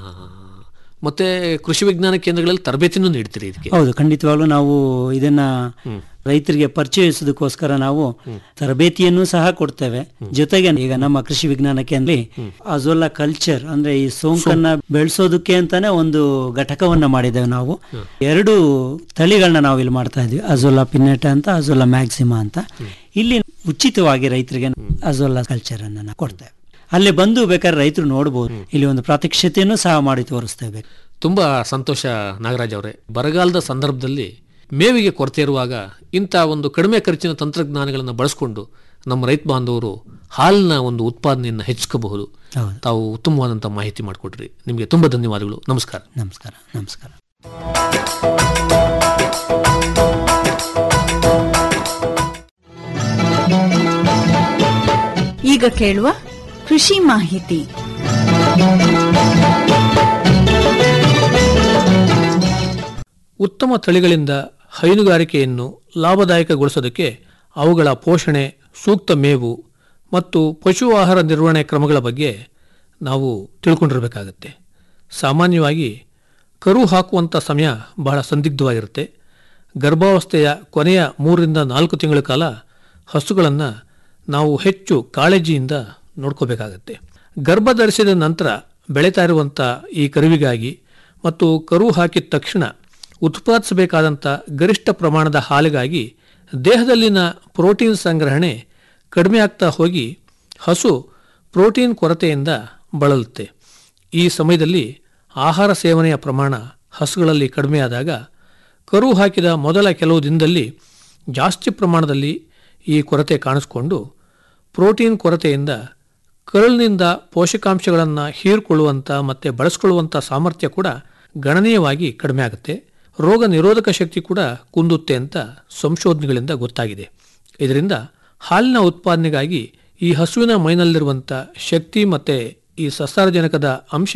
ಮತ್ತೆ ಕೃಷಿ ವಿಜ್ಞಾನ ಕೇಂದ್ರಗಳಲ್ಲಿ ತರಬೇತಿನೂ ನೀಡ್ತೀರಿ ಇದಕ್ಕೆ ಹೌದು ಖಂಡಿತವಾಗ್ಲೂ ನಾವು ಇದನ್ನ ರೈತರಿಗೆ ಪರಿಚಯಿಸೋದಕ್ಕೋಸ್ಕರ ನಾವು ತರಬೇತಿಯನ್ನು ಸಹ ಕೊಡ್ತೇವೆ ಜೊತೆಗೆ ಈಗ ನಮ್ಮ ಕೃಷಿ ವಿಜ್ಞಾನ ಕೇಂದ್ರದಲ್ಲಿ ಅಜೋಲಾ ಕಲ್ಚರ್ ಅಂದ್ರೆ ಈ ಸೋಂಕನ್ನ ಬೆಳೆಸೋದಕ್ಕೆ ಅಂತಾನೆ ಒಂದು ಘಟಕವನ್ನ ಮಾಡಿದ್ದೇವೆ ನಾವು ಎರಡು ತಳಿಗಳನ್ನ ನಾವು ಇಲ್ಲಿ ಮಾಡ್ತಾ ಇದ್ವಿ ಅಜೋಲಾ ಪಿನ್ನೆಟ ಅಂತ ಅಜೋಲಾ ಮ್ಯಾಕ್ಸಿಮಾ ಅಂತ ಇಲ್ಲಿ ಉಚಿತವಾಗಿ ರೈತರಿಗೆ ಅಜೋಲಾ ಕಲ್ಚರ್ ಅನ್ನ ನಾವು ಕೊಡ್ತೇವೆ ಅಲ್ಲಿ ಬಂದು ಬೇಕಾದ್ರೆ ರೈತರು ನೋಡ್ಬೋದು ಇಲ್ಲಿ ಒಂದು ಪ್ರಾತ್ಯಕ್ಷತೆಯನ್ನು ಸಹ ಮಾಡಿ ತೋರಿಸ್ತೇವೆ ತುಂಬಾ ಸಂತೋಷ ನಾಗರಾಜ್ ಅವರೇ ಬರಗಾಲದ ಸಂದರ್ಭದಲ್ಲಿ ಮೇವಿಗೆ ಕೊರತೆ ಇರುವಾಗ ಇಂಥ ಒಂದು ಕಡಿಮೆ ಖರ್ಚಿನ ತಂತ್ರಜ್ಞಾನಗಳನ್ನು ಬಳಸಿಕೊಂಡು ನಮ್ಮ ರೈತ ಬಾಂಧವರು ಹಾಲಿನ ಒಂದು ಉತ್ಪಾದನೆಯನ್ನು ಹೆಚ್ಚಿಸಬಹುದು ಹೌದು ತಾವು ಉತ್ತಮವಾದಂಥ ಮಾಹಿತಿ ಮಾಡಿಕೊಟ್ರಿ ನಿಮಗೆ ತುಂಬ ಧನ್ಯವಾದಗಳು ನಮಸ್ಕಾರ ನಮಸ್ಕಾರ ನಮಸ್ಕಾರ ಈಗ ಕೇಳುವ ಕೃಷಿ ಮಾಹಿತಿ ಉತ್ತಮ ತಳಿಗಳಿಂದ ಹೈನುಗಾರಿಕೆಯನ್ನು ಲಾಭದಾಯಕಗೊಳಿಸೋದಕ್ಕೆ ಅವುಗಳ ಪೋಷಣೆ ಸೂಕ್ತ ಮೇವು ಮತ್ತು ಪಶು ಆಹಾರ ನಿರ್ವಹಣೆ ಕ್ರಮಗಳ ಬಗ್ಗೆ ನಾವು ತಿಳ್ಕೊಂಡಿರಬೇಕಾಗತ್ತೆ ಸಾಮಾನ್ಯವಾಗಿ ಕರು ಹಾಕುವಂಥ ಸಮಯ ಬಹಳ ಸಂದಿಗ್ಧವಾಗಿರುತ್ತೆ ಗರ್ಭಾವಸ್ಥೆಯ ಕೊನೆಯ ಮೂರರಿಂದ ನಾಲ್ಕು ತಿಂಗಳ ಕಾಲ ಹಸುಗಳನ್ನು ನಾವು ಹೆಚ್ಚು ಕಾಳಜಿಯಿಂದ ನೋಡ್ಕೋಬೇಕಾಗತ್ತೆ ಗರ್ಭ ಧರಿಸಿದ ನಂತರ ಬೆಳೀತಾ ಇರುವಂಥ ಈ ಕರುವಿಗಾಗಿ ಮತ್ತು ಕರು ಹಾಕಿದ ತಕ್ಷಣ ಉತ್ಪಾದಿಸಬೇಕಾದಂಥ ಗರಿಷ್ಠ ಪ್ರಮಾಣದ ಹಾಲಿಗಾಗಿ ದೇಹದಲ್ಲಿನ ಪ್ರೋಟೀನ್ ಸಂಗ್ರಹಣೆ ಕಡಿಮೆ ಆಗ್ತಾ ಹೋಗಿ ಹಸು ಪ್ರೋಟೀನ್ ಕೊರತೆಯಿಂದ ಬಳಲುತ್ತೆ ಈ ಸಮಯದಲ್ಲಿ ಆಹಾರ ಸೇವನೆಯ ಪ್ರಮಾಣ ಹಸುಗಳಲ್ಲಿ ಕಡಿಮೆಯಾದಾಗ ಕರು ಹಾಕಿದ ಮೊದಲ ಕೆಲವು ದಿನದಲ್ಲಿ ಜಾಸ್ತಿ ಪ್ರಮಾಣದಲ್ಲಿ ಈ ಕೊರತೆ ಕಾಣಿಸ್ಕೊಂಡು ಪ್ರೋಟೀನ್ ಕೊರತೆಯಿಂದ ಕರುಳಿನಿಂದ ಪೋಷಕಾಂಶಗಳನ್ನು ಹೀರಿಕೊಳ್ಳುವಂಥ ಮತ್ತು ಬಳಸ್ಕೊಳ್ಳುವಂಥ ಸಾಮರ್ಥ್ಯ ಕೂಡ ಗಣನೀಯವಾಗಿ ಕಡಿಮೆ ಆಗುತ್ತೆ ರೋಗ ನಿರೋಧಕ ಶಕ್ತಿ ಕೂಡ ಕುಂದುತ್ತೆ ಅಂತ ಸಂಶೋಧನೆಗಳಿಂದ ಗೊತ್ತಾಗಿದೆ ಇದರಿಂದ ಹಾಲಿನ ಉತ್ಪಾದನೆಗಾಗಿ ಈ ಹಸುವಿನ ಮೈನಲ್ಲಿರುವಂಥ ಶಕ್ತಿ ಮತ್ತು ಈ ಸಸಾರಜನಕದ ಅಂಶ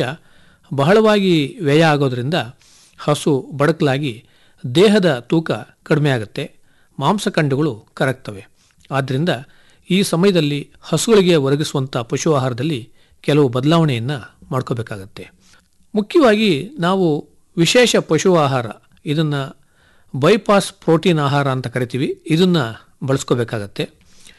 ಬಹಳವಾಗಿ ವ್ಯಯ ಆಗೋದ್ರಿಂದ ಹಸು ಬಡಕಲಾಗಿ ದೇಹದ ತೂಕ ಕಡಿಮೆ ಆಗುತ್ತೆ ಮಾಂಸಖಂಡಗಳು ಕರಗ್ತವೆ ಆದ್ದರಿಂದ ಈ ಸಮಯದಲ್ಲಿ ಹಸುಗಳಿಗೆ ಒದಗಿಸುವಂಥ ಪಶು ಆಹಾರದಲ್ಲಿ ಕೆಲವು ಬದಲಾವಣೆಯನ್ನು ಮಾಡ್ಕೋಬೇಕಾಗತ್ತೆ ಮುಖ್ಯವಾಗಿ ನಾವು ವಿಶೇಷ ಪಶು ಆಹಾರ ಇದನ್ನು ಬೈಪಾಸ್ ಪ್ರೋಟೀನ್ ಆಹಾರ ಅಂತ ಕರಿತೀವಿ ಇದನ್ನು ಬಳಸ್ಕೋಬೇಕಾಗತ್ತೆ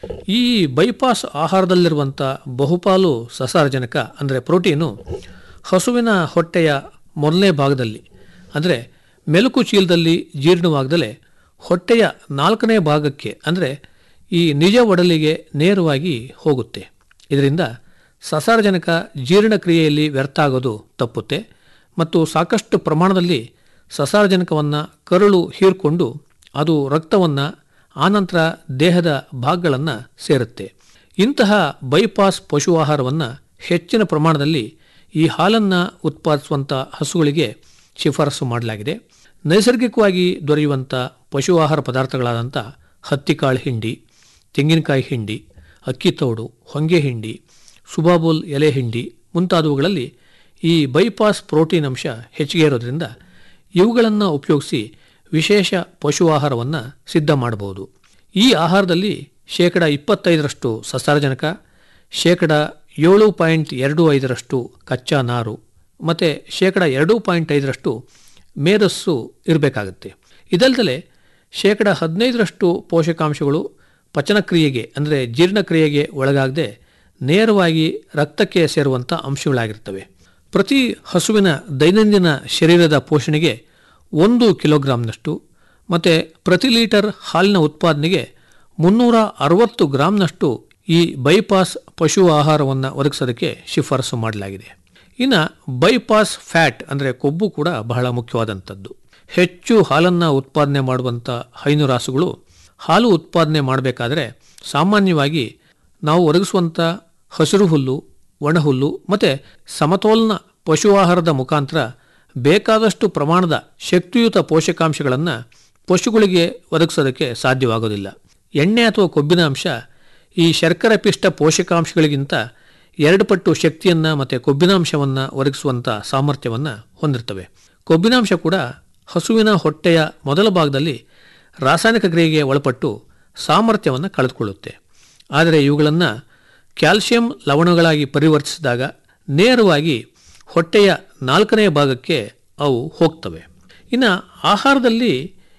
ಈ ಬೈಪಾಸ್ ಆಹಾರದಲ್ಲಿರುವಂಥ ಬಹುಪಾಲು ಸಸಾರಜನಕ ಅಂದರೆ ಪ್ರೋಟೀನು ಹಸುವಿನ ಹೊಟ್ಟೆಯ ಮೊದಲನೇ ಭಾಗದಲ್ಲಿ ಅಂದರೆ ಮೆಲುಕು ಚೀಲದಲ್ಲಿ ಜೀರ್ಣವಾಗದಲೇ ಹೊಟ್ಟೆಯ ನಾಲ್ಕನೇ ಭಾಗಕ್ಕೆ ಅಂದರೆ ಈ ನಿಜ ಒಡಲಿಗೆ ನೇರವಾಗಿ ಹೋಗುತ್ತೆ ಇದರಿಂದ ಸಸಾರಜನಕ ಜೀರ್ಣಕ್ರಿಯೆಯಲ್ಲಿ ವ್ಯರ್ಥ ಆಗೋದು ತಪ್ಪುತ್ತೆ ಮತ್ತು ಸಾಕಷ್ಟು ಪ್ರಮಾಣದಲ್ಲಿ ಸಸಾರಜನಕವನ್ನು ಕರುಳು ಹೀರ್ಕೊಂಡು ಅದು ರಕ್ತವನ್ನು ಆನಂತರ ದೇಹದ ಭಾಗಗಳನ್ನು ಸೇರುತ್ತೆ ಇಂತಹ ಬೈಪಾಸ್ ಪಶು ಆಹಾರವನ್ನು ಹೆಚ್ಚಿನ ಪ್ರಮಾಣದಲ್ಲಿ ಈ ಹಾಲನ್ನು ಉತ್ಪಾದಿಸುವಂಥ ಹಸುಗಳಿಗೆ ಶಿಫಾರಸು ಮಾಡಲಾಗಿದೆ ನೈಸರ್ಗಿಕವಾಗಿ ದೊರೆಯುವಂಥ ಪಶು ಆಹಾರ ಪದಾರ್ಥಗಳಾದಂಥ ಹತ್ತಿಕಾಳು ಹಿಂಡಿ ತೆಂಗಿನಕಾಯಿ ಹಿಂಡಿ ಅಕ್ಕಿ ತೌಡು ಹೊಂಗೆ ಹಿಂಡಿ ಸುಬಾಬುಲ್ ಎಲೆ ಹಿಂಡಿ ಮುಂತಾದವುಗಳಲ್ಲಿ ಈ ಬೈಪಾಸ್ ಪ್ರೋಟೀನ್ ಅಂಶ ಹೆಚ್ಚಿಗೆ ಇರೋದ್ರಿಂದ ಇವುಗಳನ್ನು ಉಪಯೋಗಿಸಿ ವಿಶೇಷ ಪಶು ಆಹಾರವನ್ನು ಸಿದ್ಧ ಮಾಡಬಹುದು ಈ ಆಹಾರದಲ್ಲಿ ಶೇಕಡ ಇಪ್ಪತ್ತೈದರಷ್ಟು ಸಸಾರಜನಕ ಶೇಕಡ ಏಳು ಪಾಯಿಂಟ್ ಎರಡು ಐದರಷ್ಟು ಕಚ್ಚಾ ನಾರು ಮತ್ತು ಶೇಕಡ ಎರಡು ಪಾಯಿಂಟ್ ಐದರಷ್ಟು ಮೇಧಸ್ಸು ಇರಬೇಕಾಗುತ್ತೆ ಇದಲ್ಲದೆ ಶೇಕಡ ಹದಿನೈದರಷ್ಟು ಪೋಷಕಾಂಶಗಳು ಪಚನಕ್ರಿಯೆಗೆ ಅಂದರೆ ಜೀರ್ಣಕ್ರಿಯೆಗೆ ಒಳಗಾಗದೆ ನೇರವಾಗಿ ರಕ್ತಕ್ಕೆ ಸೇರುವಂಥ ಅಂಶಗಳಾಗಿರ್ತವೆ ಪ್ರತಿ ಹಸುವಿನ ದೈನಂದಿನ ಶರೀರದ ಪೋಷಣೆಗೆ ಒಂದು ಕಿಲೋಗ್ರಾಂನಷ್ಟು ಮತ್ತು ಪ್ರತಿ ಲೀಟರ್ ಹಾಲಿನ ಉತ್ಪಾದನೆಗೆ ಮುನ್ನೂರ ಅರವತ್ತು ಗ್ರಾಂನಷ್ಟು ಈ ಬೈಪಾಸ್ ಪಶು ಆಹಾರವನ್ನು ಒದಗಿಸೋದಕ್ಕೆ ಶಿಫಾರಸು ಮಾಡಲಾಗಿದೆ ಇನ್ನು ಬೈಪಾಸ್ ಫ್ಯಾಟ್ ಅಂದರೆ ಕೊಬ್ಬು ಕೂಡ ಬಹಳ ಮುಖ್ಯವಾದಂಥದ್ದು ಹೆಚ್ಚು ಹಾಲನ್ನು ಉತ್ಪಾದನೆ ಮಾಡುವಂಥ ಹೈನು ರಾಸುಗಳು ಹಾಲು ಉತ್ಪಾದನೆ ಮಾಡಬೇಕಾದ್ರೆ ಸಾಮಾನ್ಯವಾಗಿ ನಾವು ಒದಗಿಸುವಂಥ ಹಸಿರು ಹುಲ್ಲು ಒಣಹುಲ್ಲು ಮತ್ತು ಸಮತೋಲನ ಪಶು ಆಹಾರದ ಮುಖಾಂತರ ಬೇಕಾದಷ್ಟು ಪ್ರಮಾಣದ ಶಕ್ತಿಯುತ ಪೋಷಕಾಂಶಗಳನ್ನು ಪಶುಗಳಿಗೆ ಒದಗಿಸೋದಕ್ಕೆ ಸಾಧ್ಯವಾಗೋದಿಲ್ಲ ಎಣ್ಣೆ ಅಥವಾ ಕೊಬ್ಬಿನ ಅಂಶ ಈ ಶರ್ಕರೆ ಪಿಷ್ಟ ಪೋಷಕಾಂಶಗಳಿಗಿಂತ ಎರಡು ಪಟ್ಟು ಶಕ್ತಿಯನ್ನು ಮತ್ತು ಕೊಬ್ಬಿನಾಂಶವನ್ನು ಒದಗಿಸುವಂಥ ಸಾಮರ್ಥ್ಯವನ್ನು ಹೊಂದಿರ್ತವೆ ಕೊಬ್ಬಿನಾಂಶ ಕೂಡ ಹಸುವಿನ ಹೊಟ್ಟೆಯ ಮೊದಲ ಭಾಗದಲ್ಲಿ ರಾಸಾಯನಿಕ ಕ್ರಿಯೆಗೆ ಒಳಪಟ್ಟು ಸಾಮರ್ಥ್ಯವನ್ನು ಕಳೆದುಕೊಳ್ಳುತ್ತೆ ಆದರೆ ಇವುಗಳನ್ನು ಕ್ಯಾಲ್ಸಿಯಂ ಲವಣಗಳಾಗಿ ಪರಿವರ್ತಿಸಿದಾಗ ನೇರವಾಗಿ ಹೊಟ್ಟೆಯ ನಾಲ್ಕನೇ ಭಾಗಕ್ಕೆ ಅವು ಹೋಗ್ತವೆ ಇನ್ನು ಆಹಾರದಲ್ಲಿ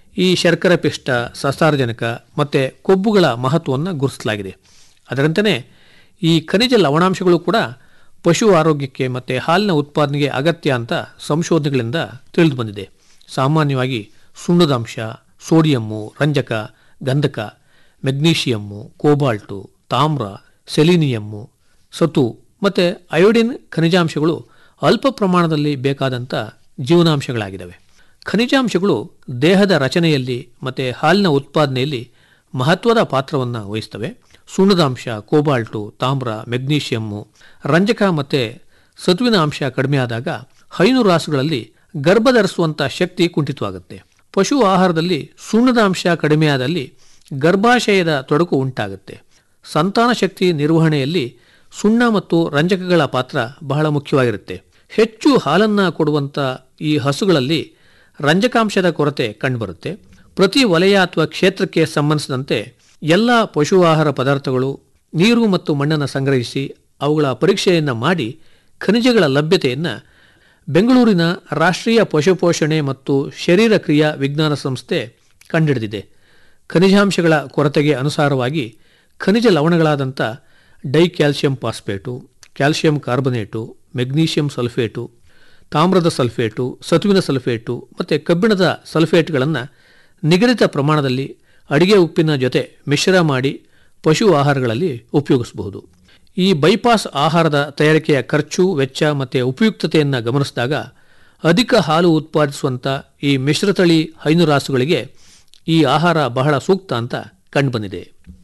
ಈ ಶರ್ಕರ ಪಿಷ್ಟ ಸಸಾರಜನಕ ಮತ್ತು ಕೊಬ್ಬುಗಳ ಮಹತ್ವವನ್ನು ಗುರುತಿಸಲಾಗಿದೆ ಅದರಂತೆಯೇ ಈ ಖನಿಜ ಲವಣಾಂಶಗಳು ಕೂಡ ಪಶು ಆರೋಗ್ಯಕ್ಕೆ ಮತ್ತು ಹಾಲಿನ ಉತ್ಪಾದನೆಗೆ ಅಗತ್ಯ ಅಂತ ಸಂಶೋಧನೆಗಳಿಂದ ತಿಳಿದು ಬಂದಿದೆ ಸಾಮಾನ್ಯವಾಗಿ ಸುಣ್ಣದಾಂಶ ಸೋಡಿಯಮ್ಮು ರಂಜಕ ಗಂಧಕ ಮೆಗ್ನೀಷಿಯಮ್ಮು ಕೋಬಾಲ್ಟು ತಾಮ್ರ ಸೆಲಿನಿಯಮ್ಮು ಸತು ಮತ್ತು ಅಯೋಡಿನ್ ಖನಿಜಾಂಶಗಳು ಅಲ್ಪ ಪ್ರಮಾಣದಲ್ಲಿ ಬೇಕಾದಂಥ ಜೀವನಾಂಶಗಳಾಗಿದ್ದಾವೆ ಖನಿಜಾಂಶಗಳು ದೇಹದ ರಚನೆಯಲ್ಲಿ ಮತ್ತು ಹಾಲಿನ ಉತ್ಪಾದನೆಯಲ್ಲಿ ಮಹತ್ವದ ಪಾತ್ರವನ್ನು ವಹಿಸ್ತವೆ ಸುಣ್ಣದಾಂಶ ಕೋಬಾಲ್ಟು ತಾಮ್ರ ಮೆಗ್ನೀಷಿಯಮ್ಮು ರಂಜಕ ಮತ್ತು ಸತುವಿನ ಅಂಶ ಕಡಿಮೆ ಆದಾಗ ಹೈನು ರಾಸುಗಳಲ್ಲಿ ಗರ್ಭಧರಿಸುವಂಥ ಶಕ್ತಿ ಕುಂಠಿತವಾಗುತ್ತೆ ಪಶು ಆಹಾರದಲ್ಲಿ ಸುಣ್ಣದ ಅಂಶ ಕಡಿಮೆಯಾದಲ್ಲಿ ಗರ್ಭಾಶಯದ ತೊಡಕು ಉಂಟಾಗುತ್ತೆ ಸಂತಾನ ಶಕ್ತಿ ನಿರ್ವಹಣೆಯಲ್ಲಿ ಸುಣ್ಣ ಮತ್ತು ರಂಜಕಗಳ ಪಾತ್ರ ಬಹಳ ಮುಖ್ಯವಾಗಿರುತ್ತೆ ಹೆಚ್ಚು ಹಾಲನ್ನು ಕೊಡುವಂಥ ಈ ಹಸುಗಳಲ್ಲಿ ರಂಜಕಾಂಶದ ಕೊರತೆ ಕಂಡುಬರುತ್ತೆ ಪ್ರತಿ ವಲಯ ಅಥವಾ ಕ್ಷೇತ್ರಕ್ಕೆ ಸಂಬಂಧಿಸಿದಂತೆ ಎಲ್ಲ ಪಶು ಆಹಾರ ಪದಾರ್ಥಗಳು ನೀರು ಮತ್ತು ಮಣ್ಣನ್ನು ಸಂಗ್ರಹಿಸಿ ಅವುಗಳ ಪರೀಕ್ಷೆಯನ್ನು ಮಾಡಿ ಖನಿಜಗಳ ಲಭ್ಯತೆಯನ್ನು ಬೆಂಗಳೂರಿನ ರಾಷ್ಟ್ರೀಯ ಪಶುಪೋಷಣೆ ಮತ್ತು ಶರೀರ ಕ್ರಿಯಾ ವಿಜ್ಞಾನ ಸಂಸ್ಥೆ ಕಂಡುಹಿಡಿದಿದೆ ಖನಿಜಾಂಶಗಳ ಕೊರತೆಗೆ ಅನುಸಾರವಾಗಿ ಖನಿಜ ಲವಣಗಳಾದಂಥ dicalcium phosphate calcium carbonate magnesium sulphate ತಾಮ್ರದ ಸಲ್ಫೇಟು ಸತುವಿನ ಸಲ್ಫೇಟು ಮತ್ತು ಕಬ್ಬಿಣದ ಸಲ್ಫೇಟ್ಗಳನ್ನು ನಿಗದಿತ ಪ್ರಮಾಣದಲ್ಲಿ ಅಡಿಗೆ ಉಪ್ಪಿನ ಜೊತೆ ಮಿಶ್ರ ಮಾಡಿ ಪಶು ಆಹಾರಗಳಲ್ಲಿ ಉಪಯೋಗಿಸಬಹುದು ಈ ಬೈಪಾಸ್ ಆಹಾರದ ತಯಾರಿಕೆಯ ಖರ್ಚು ವೆಚ್ಚ ಮತ್ತು ಉಪಯುಕ್ತತೆಯನ್ನು ಗಮನಿಸಿದಾಗ ಅಧಿಕ ಹಾಲು ಉತ್ಪಾದಿಸುವಂಥ ಈ ಮಿಶ್ರತಳಿ ಹೈನುರಾಸುಗಳಿಗೆ ಈ ಆಹಾರ ಬಹಳ ಸೂಕ್ತ ಅಂತ ಕಂಡುಬಂದಿದೆ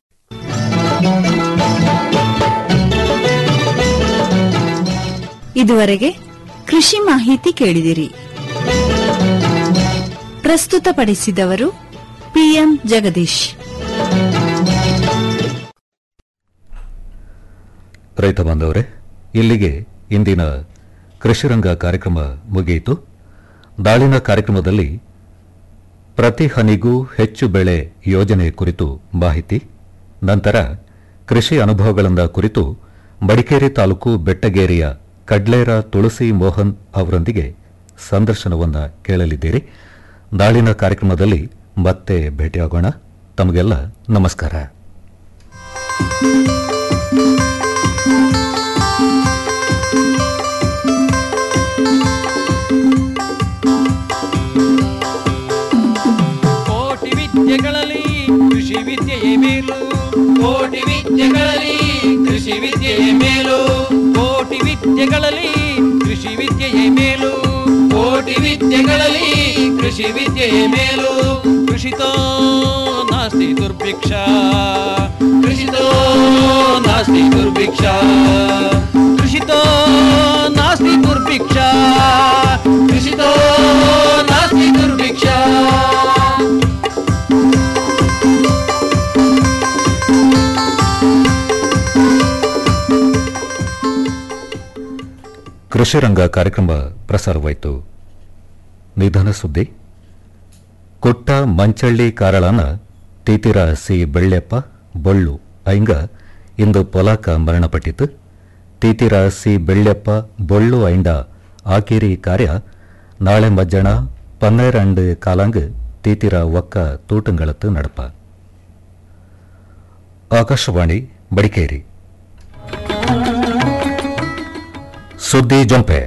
ಇದುವರೆಗೆ ಕೃಷಿ ಮಾಹಿತಿ ಕೇಳಿದಿರಿ ಪ್ರಸ್ತುತಪಡಿಸಿದವರು ಪಿಎಂ ಜಗದೀಶ್ ರೈತ ಬಾಂಧವರೇ ಇಲ್ಲಿಗೆ ಇಂದಿನ ಕೃಷಿರಂಗ ಕಾರ್ಯಕ್ರಮ ಮುಗಿಯಿತು ದಾಳಿನ ಕಾರ್ಯಕ್ರಮದಲ್ಲಿ ಪ್ರತಿ ಹನಿಗೂ ಹೆಚ್ಚು ಬೆಳೆ ಯೋಜನೆ ಕುರಿತು ಮಾಹಿತಿ ನಂತರ ಕೃಷಿ ಅನುಭವಗಳಿಂದ ಕುರಿತು ಮಡಿಕೇರಿ ತಾಲೂಕು ಬೆಟ್ಟಗೇರಿಯ ಕಡ್ಲೇರ ತುಳಸಿ ಮೋಹನ್ ಅವರೊಂದಿಗೆ ಸಂದರ್ಶನವನ್ನ ಕೇಳಲಿದ್ದೀರಿ ದಾಳಿನ ಕಾರ್ಯಕ್ರಮದಲ್ಲಿ ಮತ್ತೆ ಭೇಟಿಯಾಗೋಣ ತಮಗೆಲ್ಲ ನಮಸ್ಕಾರ ಕೋಟಿ ವಿದ್ಯೆಗಳಲ್ಲಿ ಕೃಷಿ ವಿದ್ಯೆಯೇ ಮೇಲು ಕೋಟಿ ವಿದ್ಯೆಗಳಲ್ಲಿ ಕೃಷಿ ವಿದ್ಯೆಯೇ ಮೇಲು ಕೋಟಿ ವಿದ್ಯೆಗಳಲ್ಲಿ ಕೃಷಿ ವಿದ್ಯೆಯೇ ಮೇಲು ಕೋಟಿ ವಿದ್ಯೆಗಳಲ್ಲಿ ಕೃಷಿ ವಿದ್ಯೆಯೇ ಮೇಲು ಕೃಷಿತೋ ನಾಸ್ತಿ ದುರ್ಭಿಕ್ಷ ಕೃಷಿತೋ ನಾಸ್ತಿ ದುರ್ಭಿಕ್ಷ ಕೃಷಿತೋ ನಾಸ್ತಿ ದುರ್ಭಿಕ್ಷ ಕೃಷಿತೋ ನಾಸ್ತಿ ದುರ್ಭಿಕ್ಷ ಕೃಷಿರಂಗ ಕಾರ್ಯಕ್ರಮ ಪ್ರಸಾರವಾಯಿತು ನಿಧನ ಸುದ್ದಿ ಕೊಟ್ಟ ಮಂಚಳ್ಳಿ ಕಾರಳನ ತೀತಿರ ಸಿ ಬೆಳ್ಳೆಪ್ಪ ಬೊಳ್ಳು ಐಂಗ ಇಂದು ಪೊಲಾಕ ಮರಣಪಟ್ಟಿತು ತೀತಿರ ಸಿ ಬೆಳ್ಳೆಪ್ಪ ಬೊಳ್ಳು ಐಂಡ ಆಕೇರಿ ಕಾರ್ಯ ನಾಳೆ ಮಜ್ಜಣ ಪನ್ನೆರಡು ಕಾಲಾಂಗ್ ತೀತಿರ ಒಕ್ಕ ತೂಟಂಗಳತ್ತು ನಡಪ ಆಕಾಶವಾಣಿ ಬಡಿಕೇರಿ ಸುದ್ದಿ ಜೊಂಪೆ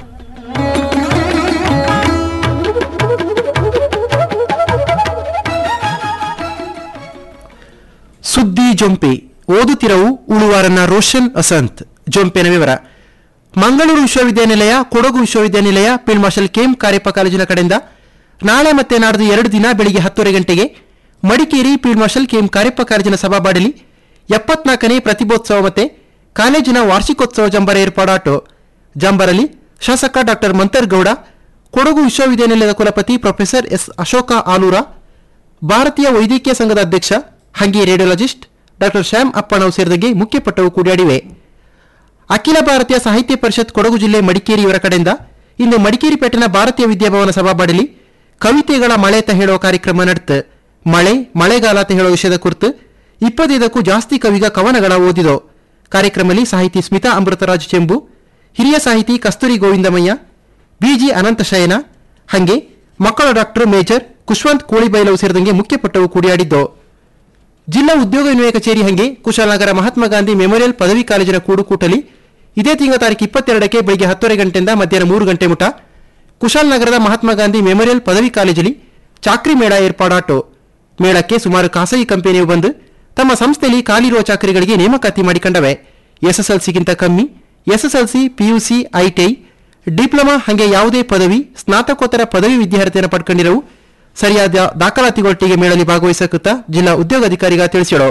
ಸುದ್ದಿ ಜೊಂಪೆ ಓದುತ್ತಿರವು ಉಳುವಾರನ ರೋಷನ್ ಅಸಂತ್ ಜೊಂಪೆನ ವಿವರ ಮಂಗಳೂರು ವಿಶ್ವವಿದ್ಯಾನಿಲಯ ಕೊಡಗು ವಿಶ್ವವಿದ್ಯಾನಿಲಯ ಫೀಲ್ಡ್ ಮಾರ್ಷಲ್ ಕೆಎಂ ಕಾರ್ಯಪ್ಪ ಕಾಲೇಜಿನ ಕಡೆಯಿಂದ ನಾಳೆ ಮತ್ತೆ ನಾಡ್ದು ಎರಡು ದಿನ ಬೆಳಿಗ್ಗೆ ಹತ್ತುವರೆ ಗಂಟೆಗೆ Madikeri field marshal KM Kariappa ಕಾಲೇಜಿನ ಸಭಾಬಾಡಲಿ ಎಪ್ಪತ್ನಾಲ್ಕನೇ ಪ್ರತಿಭೋತ್ಸವ ಮತ್ತೆ ಕಾಲೇಜಿನ ವಾರ್ಷಿಕೋತ್ಸವ ಜಂಬರ ಏರ್ಪಾಡಾಟು ಜಂಬರಲ್ಲಿ ಶಾಸಕ ಡಾಕ್ಟರ್ ಮಂತರ್ಗೌಡ ಕೊಡಗು ವಿಶ್ವವಿದ್ಯಾನಿಲಯದ ಕುಲಪತಿ ಪ್ರೊಫೆಸರ್ ಎಸ್ ಅಶೋಕ ಆಲೂರ ಭಾರತೀಯ ವೈದ್ಯಕೀಯ ಸಂಘದ ಅಧ್ಯಕ್ಷ ಹಂಗಿ ರೇಡಿಯೋಲಜಿಸ್ಟ್ ಡಾಕ್ಟರ್ ಶ್ಯಾಮ್ ಅಪ್ಪಣವ್ ಸೇರಿದಂಗೆ ಮುಖ್ಯಪಟ್ಟವು ಕೂಡಿಯಾಡಿವೆ ಅಖಿಲ ಭಾರತೀಯ ಸಾಹಿತ್ಯ ಪರಿಷತ್ ಕೊಡಗು ಜಿಲ್ಲೆ ಮಡಿಕೇರಿ ಇವರ ಕಡೆಯಿಂದ ಇಂದು ಮಡಿಕೇರಿ ಪೇಟೆನ ಭಾರತೀಯ ವಿದ್ಯಾಭವನ ಸಭಾಬಾಡಲಿ ಕವಿತೆಗಳ ಮಳೆ ತ ಹೇಳೋ ಕಾರ್ಯಕ್ರಮ ನಡೆತು ಮಳೆ ಮಳೆಗಾಲ ತ ಹೇಳೋ ವಿಷಯದ ಕುರಿತು ಇಪ್ಪತ್ತೈದಕ್ಕೂ ಜಾಸ್ತಿ ಕವಿಗ ಕವನಗಳ ಓದಿದೋ ಕಾರ್ಯಕ್ರಮದಲ್ಲಿ ಸಾಹಿತಿ ಸ್ಮಿತಾ ಅಮೃತರಾಜ್ ಚೆಂಬು ಹಿರಿಯ ಸಾಹಿತಿ ಕಸ್ತೂರಿ ಗೋವಿಂದಮಯ್ಯ ಬಿಜಿ ಅನಂತಶಯನ ಹಂಗೆ ಮಕ್ಕಳ ಡಾಕ್ಟರ್ ಮೇಜರ್ ಕುಶ್ವಂತ್ ಕೋಳಿಬೈಲವು ಸೇರಿದಂಗೆ ಮುಖ್ಯ ಪಟ್ಟವು ಕೂಡಿಯಾಡಿದ್ದು ಜಿಲ್ಲಾ ಉದ್ಯೋಗ ವಿನಿಮಯ ಕಚೇರಿ ಹಂಗೆ ಕುಶಾಲನಗರ ಮಹಾತ್ಮ ಗಾಂಧಿ ಮೆಮೋರಿಯಲ್ ಪದವಿ ಕಾಲೇಜಿನ ಕೂಡುಕೂಟಲಿ ಇದೇ ತಿಂಗಳ ತಾರೀಕು ಇಪ್ಪತ್ತೆರಡಕ್ಕೆ ಬೆಳಗ್ಗೆ ಹತ್ತುವರೆ ಗಂಟೆಯಿಂದ ಮಧ್ಯಾಹ್ನ ಮೂರು ಗಂಟೆ ಮುಟ ಕುಶಾಲನಗರದ ಮಹಾತ್ಮ ಗಾಂಧಿ ಮೆಮೋರಿಯಲ್ ಪದವಿ ಕಾಲೇಜಲ್ಲಿ ಚಾಕ್ರಿ ಮೇಳ ಏರ್ಪಾಡಾಟು ಮೇಳಕ್ಕೆ ಸುಮಾರು ಖಾಸಗಿ ಕಂಪನಿಯು ಬಂದು ತಮ್ಮ ಸಂಸ್ಥೆಯಲ್ಲಿ ಖಾಲಿರುವ ಚಾಕರಿಗಳಿಗೆ ನೇಮಕಾತಿ ಮಾಡಿಕೊಂಡವೆ ಎಸ್ಎಸ್ಎಲ್ಸಿಗಿಂತ ಕಮ್ಮಿ ಎಸ್ಎಸ್ಎಲ್ಸಿ ಪಿಯುಸಿ ಐಟಿಐ ಡಿಪ್ಲೊಮಾ ಹಾಗೆ ಯಾವುದೇ ಪದವಿ ಸ್ನಾತಕೋತ್ತರ ಪದವಿ ವಿದ್ಯಾರ್ಥಿಯನ್ನು ಪಡ್ಕೊಂಡಿರವು ಸರಿಯಾದ ದಾಖಲಾತಿಗೊಟ್ಟಿಗೆ ಮೇಳಲ್ಲಿ ಭಾಗವಹಿಸಕುತ್ತಾ ಜಿಲ್ಲಾ ಉದ್ಯೋಗಾಧಿಕಾರಿಗ ತಿಳಿಸಿಳು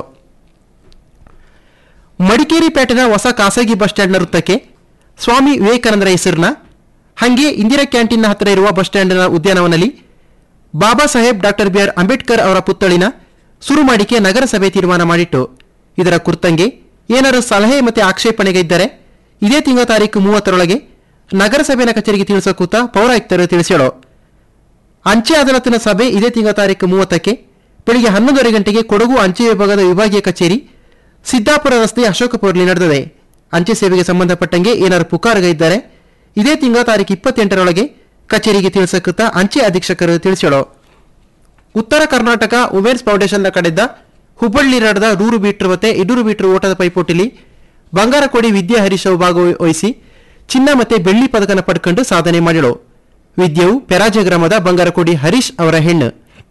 ಮಡಿಕೇರಿ ಪೇಟೆನ ಹೊಸ ಖಾಸಗಿ ಬಸ್ ಸ್ಟ್ಯಾಂಡ್ನ ವೃತ್ತಕ್ಕೆ ಸ್ವಾಮಿ ವಿವೇಕಾನಂದರ ಹೆಸರಿನ ಹಂಗೆ ಇಂದಿರಾ ಕ್ಯಾಂಟೀನ್ನ ಹತ್ತಿರ ಇರುವ ಬಸ್ ಸ್ಟ್ಯಾಂಡ್ನ ಉದ್ಯಾನವನದಲ್ಲಿ Baba Saheb doctor B R Ambedkar ಅವರ ಪುತ್ಥಳಿನ ಸುರು ಮಾಡಿಕೆ ನಗರಸಭೆ ತೀರ್ಮಾನ ಮಾಡಿಟ್ಟು ಇದರ ಕುರ್ತಂಗೆ ಏನಾದರೂ ಸಲಹೆ ಮತ್ತೆ ಆಕ್ಷೇಪಣೆಗೆ ಇದ್ದರೆ ಇದೇ ತಿಂಗಳ ತಾರೀಕು ಮೂವತ್ತರೊಳಗೆ ನಗರಸಭೆಯ ಕಚೇರಿಗೆ ತಿಳಿಸಕೂತ ಪೌರಾಯುಕ್ತರು ತಿಳಿಸಿಳು ಅಂಚೆ ಅದಾಲತಿನ ಸಭೆ ಇದೇ ತಿಂಗಳ ತಾರೀಕು ಮೂವತ್ತಕ್ಕೆ ಬೆಳಿಗ್ಗೆ ಹನ್ನೊಂದೂವರೆ ಗಂಟೆಗೆ ಕೊಡಗು ಅಂಚೆ ವಿಭಾಗದ ವಿಭಾಗೀಯ ಕಚೇರಿ ಸಿದ್ದಾಪುರ ರಸ್ತೆ ಅಶೋಕಪುರಲ್ಲಿ ನಡೆದಿದೆ ಅಂಚೆ ಸೇವೆಗೆ ಸಂಬಂಧಪಟ್ಟಂಗೆ ಏನಾರು ಪುಕಾರಗ ಇದ್ದರೆ ಇದೇ ತಿಂಗಳ ತಾರೀಕು ಇಪ್ಪತ್ತೆಂಟರೊಳಗೆ ಕಚೇರಿಗೆ ತಿಳಿಸಕುತ್ತಾ ಅಂಚೆ ಅಧೀಕ್ಷಕರು ತಿಳಿಸಿಳು ಉತ್ತರ ಕರ್ನಾಟಕ ವುಮೆನ್ಸ್ ಫೌಂಡೇಶನ್ನ ಕಡೆಯಿಂದ ಹುಬ್ಬಳ್ಳಿ ನಡೆದ ನೂರು ಮೀಟರ್ ಮತ್ತೆ ಇನ್ನೂರು ಮೀಟರ್ ಓಟದ ಪೈಪೋಟಿಲಿ ಬಂಗಾರಕೋಡಿ ವಿದ್ಯಾ ಹರೀಶ್ ಅವು ಭಾಗವಹಿಸಿ ಚಿನ್ನ ಮತ್ತೆ ಬೆಳ್ಳಿ ಪದಕನ ಪಡ್ಕೊಂಡು ಸಾಧನೆ ಮಾಡಿಳು ವಿದ್ಯೆಯು ಪೆರಾಜೆ ಗ್ರಾಮದ ಬಂಗಾರಕೋಡಿ ಹರೀಶ್ ಅವರ ಹೆಣ್ಣು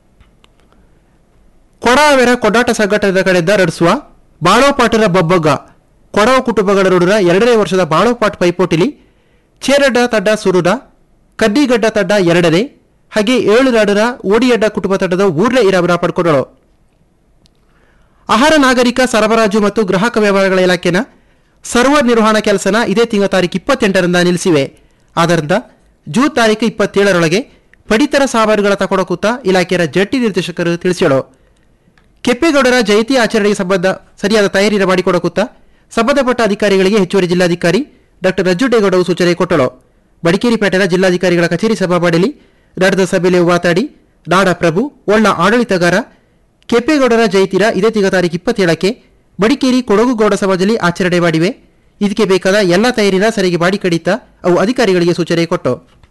ಕೊಡಾವೆರ ಕೊಡಾಟ ಸಂಘಟನೆದ ಕಡೆಯಿಂದ ನಡೆಸುವ ಬಾಳೋಪಾಟರ ಬಬ್ಬಗ್ಗ ಕೊಡವ ಕುಟುಂಬಗಳ ನಡುವಿನ ಎರಡನೇ ವರ್ಷದ ಬಾಳೋಪಾಟ್ ಪೈಪೋಟಿಲಿ ಚೇರಡ್ಡ ತಡ್ಡ ಸುರುಡ ಕಡ್ಡಿಗಡ್ಡ ತಡ್ಡ ಎರಡನೇ ಹಾಗೆ ಏಳು ನಾಡರ ಓಡಿಯಡ್ಡ ಕುಟುಂಬ ತಂಡದ ಊರ್ಲೆ ಇರಾಬರ ಪಡ್ಕೊಂಡಳು ಆಹಾರ ನಾಗರಿಕ ಸರಬರಾಜು ಮತ್ತು ಗ್ರಾಹಕ ವ್ಯವಹಾರಗಳ ಇಲಾಖೆನ ಸರ್ವರ್ ನಿರ್ವಹಣಾ ಕೆಲಸನ ಇದೇ ತಿಂಗಳ ತಾರೀಕು ಇಪ್ಪತ್ತೆಂಟರಿಂದ ನಿಲ್ಲಿಸಿವೆ ಆದ್ದರಿಂದ ಜೂನ್ ತಾರೀಕು ಇಪ್ಪತ್ತೇಳರೊಳಗೆ ಪಡಿತರ ಸಾಮಾನುಗಳ ತಕೊಡಕುತ್ತ ಇಲಾಖೆಯ ಜಂಟಿ ನಿರ್ದೇಶಕರು ತಿಳಿಸಿಳು ಕೆಪ್ಪೇಗೌಡರ ಜಯಂತಿ ಆಚರಣೆಗೆ ಸಂಬಂಧ ಸರಿಯಾದ ತಯಾರಿ ಮಾಡಿಕೊಡಕುತ್ತ ಸಂಬಂಧಪಟ್ಟ ಅಧಿಕಾರಿಗಳಿಗೆ ಹೆಚ್ಚುವರಿ ಜಿಲ್ಲಾಧಿಕಾರಿ ಡಾಕ್ಟರ್ ರಜ್ಜುಡೇಗೌಡವು ಸೂಚನೆ ಕೊಟ್ಟಳು ಮಡಿಕೇರಿ ಪೇಟೆನ ಜಿಲ್ಲಾಧಿಕಾರಿಗಳ ಕಚೇರಿ ಸಭಾಪಡಿಲಿ ನಡೆದ ಸಭೆಯಲ್ಲಿ ಮಾತಾಡಿ ನಾಡ ಪ್ರಭು ಒಳ್ಳ ಆಡಳಿತಗಾರ ಕೆಪ್ಪೇಗೌಡರ ಜಯಂತಿರ ಇದೇ ತಿಂಗಳ ತಾರೀಕು ಇಪ್ಪತ್ತೇಳಕ್ಕೆ ಮಡಿಕೇರಿ ಕೊಡಗು ಗೌಡ ಸಮಾಜದಲ್ಲಿ ಆಚರಣೆ ಮಾಡಿವೆ ಇದಕ್ಕೆ ಬೇಕಾದ ಎಲ್ಲ ತಯಾರಿನ ಸರಿಗೆ ಮಾಡಿ ಕಡಿತ ಅವು ಅಧಿಕಾರಿಗಳಿಗೆ ಸೂಚನೆ ಕೊಟ್ಟು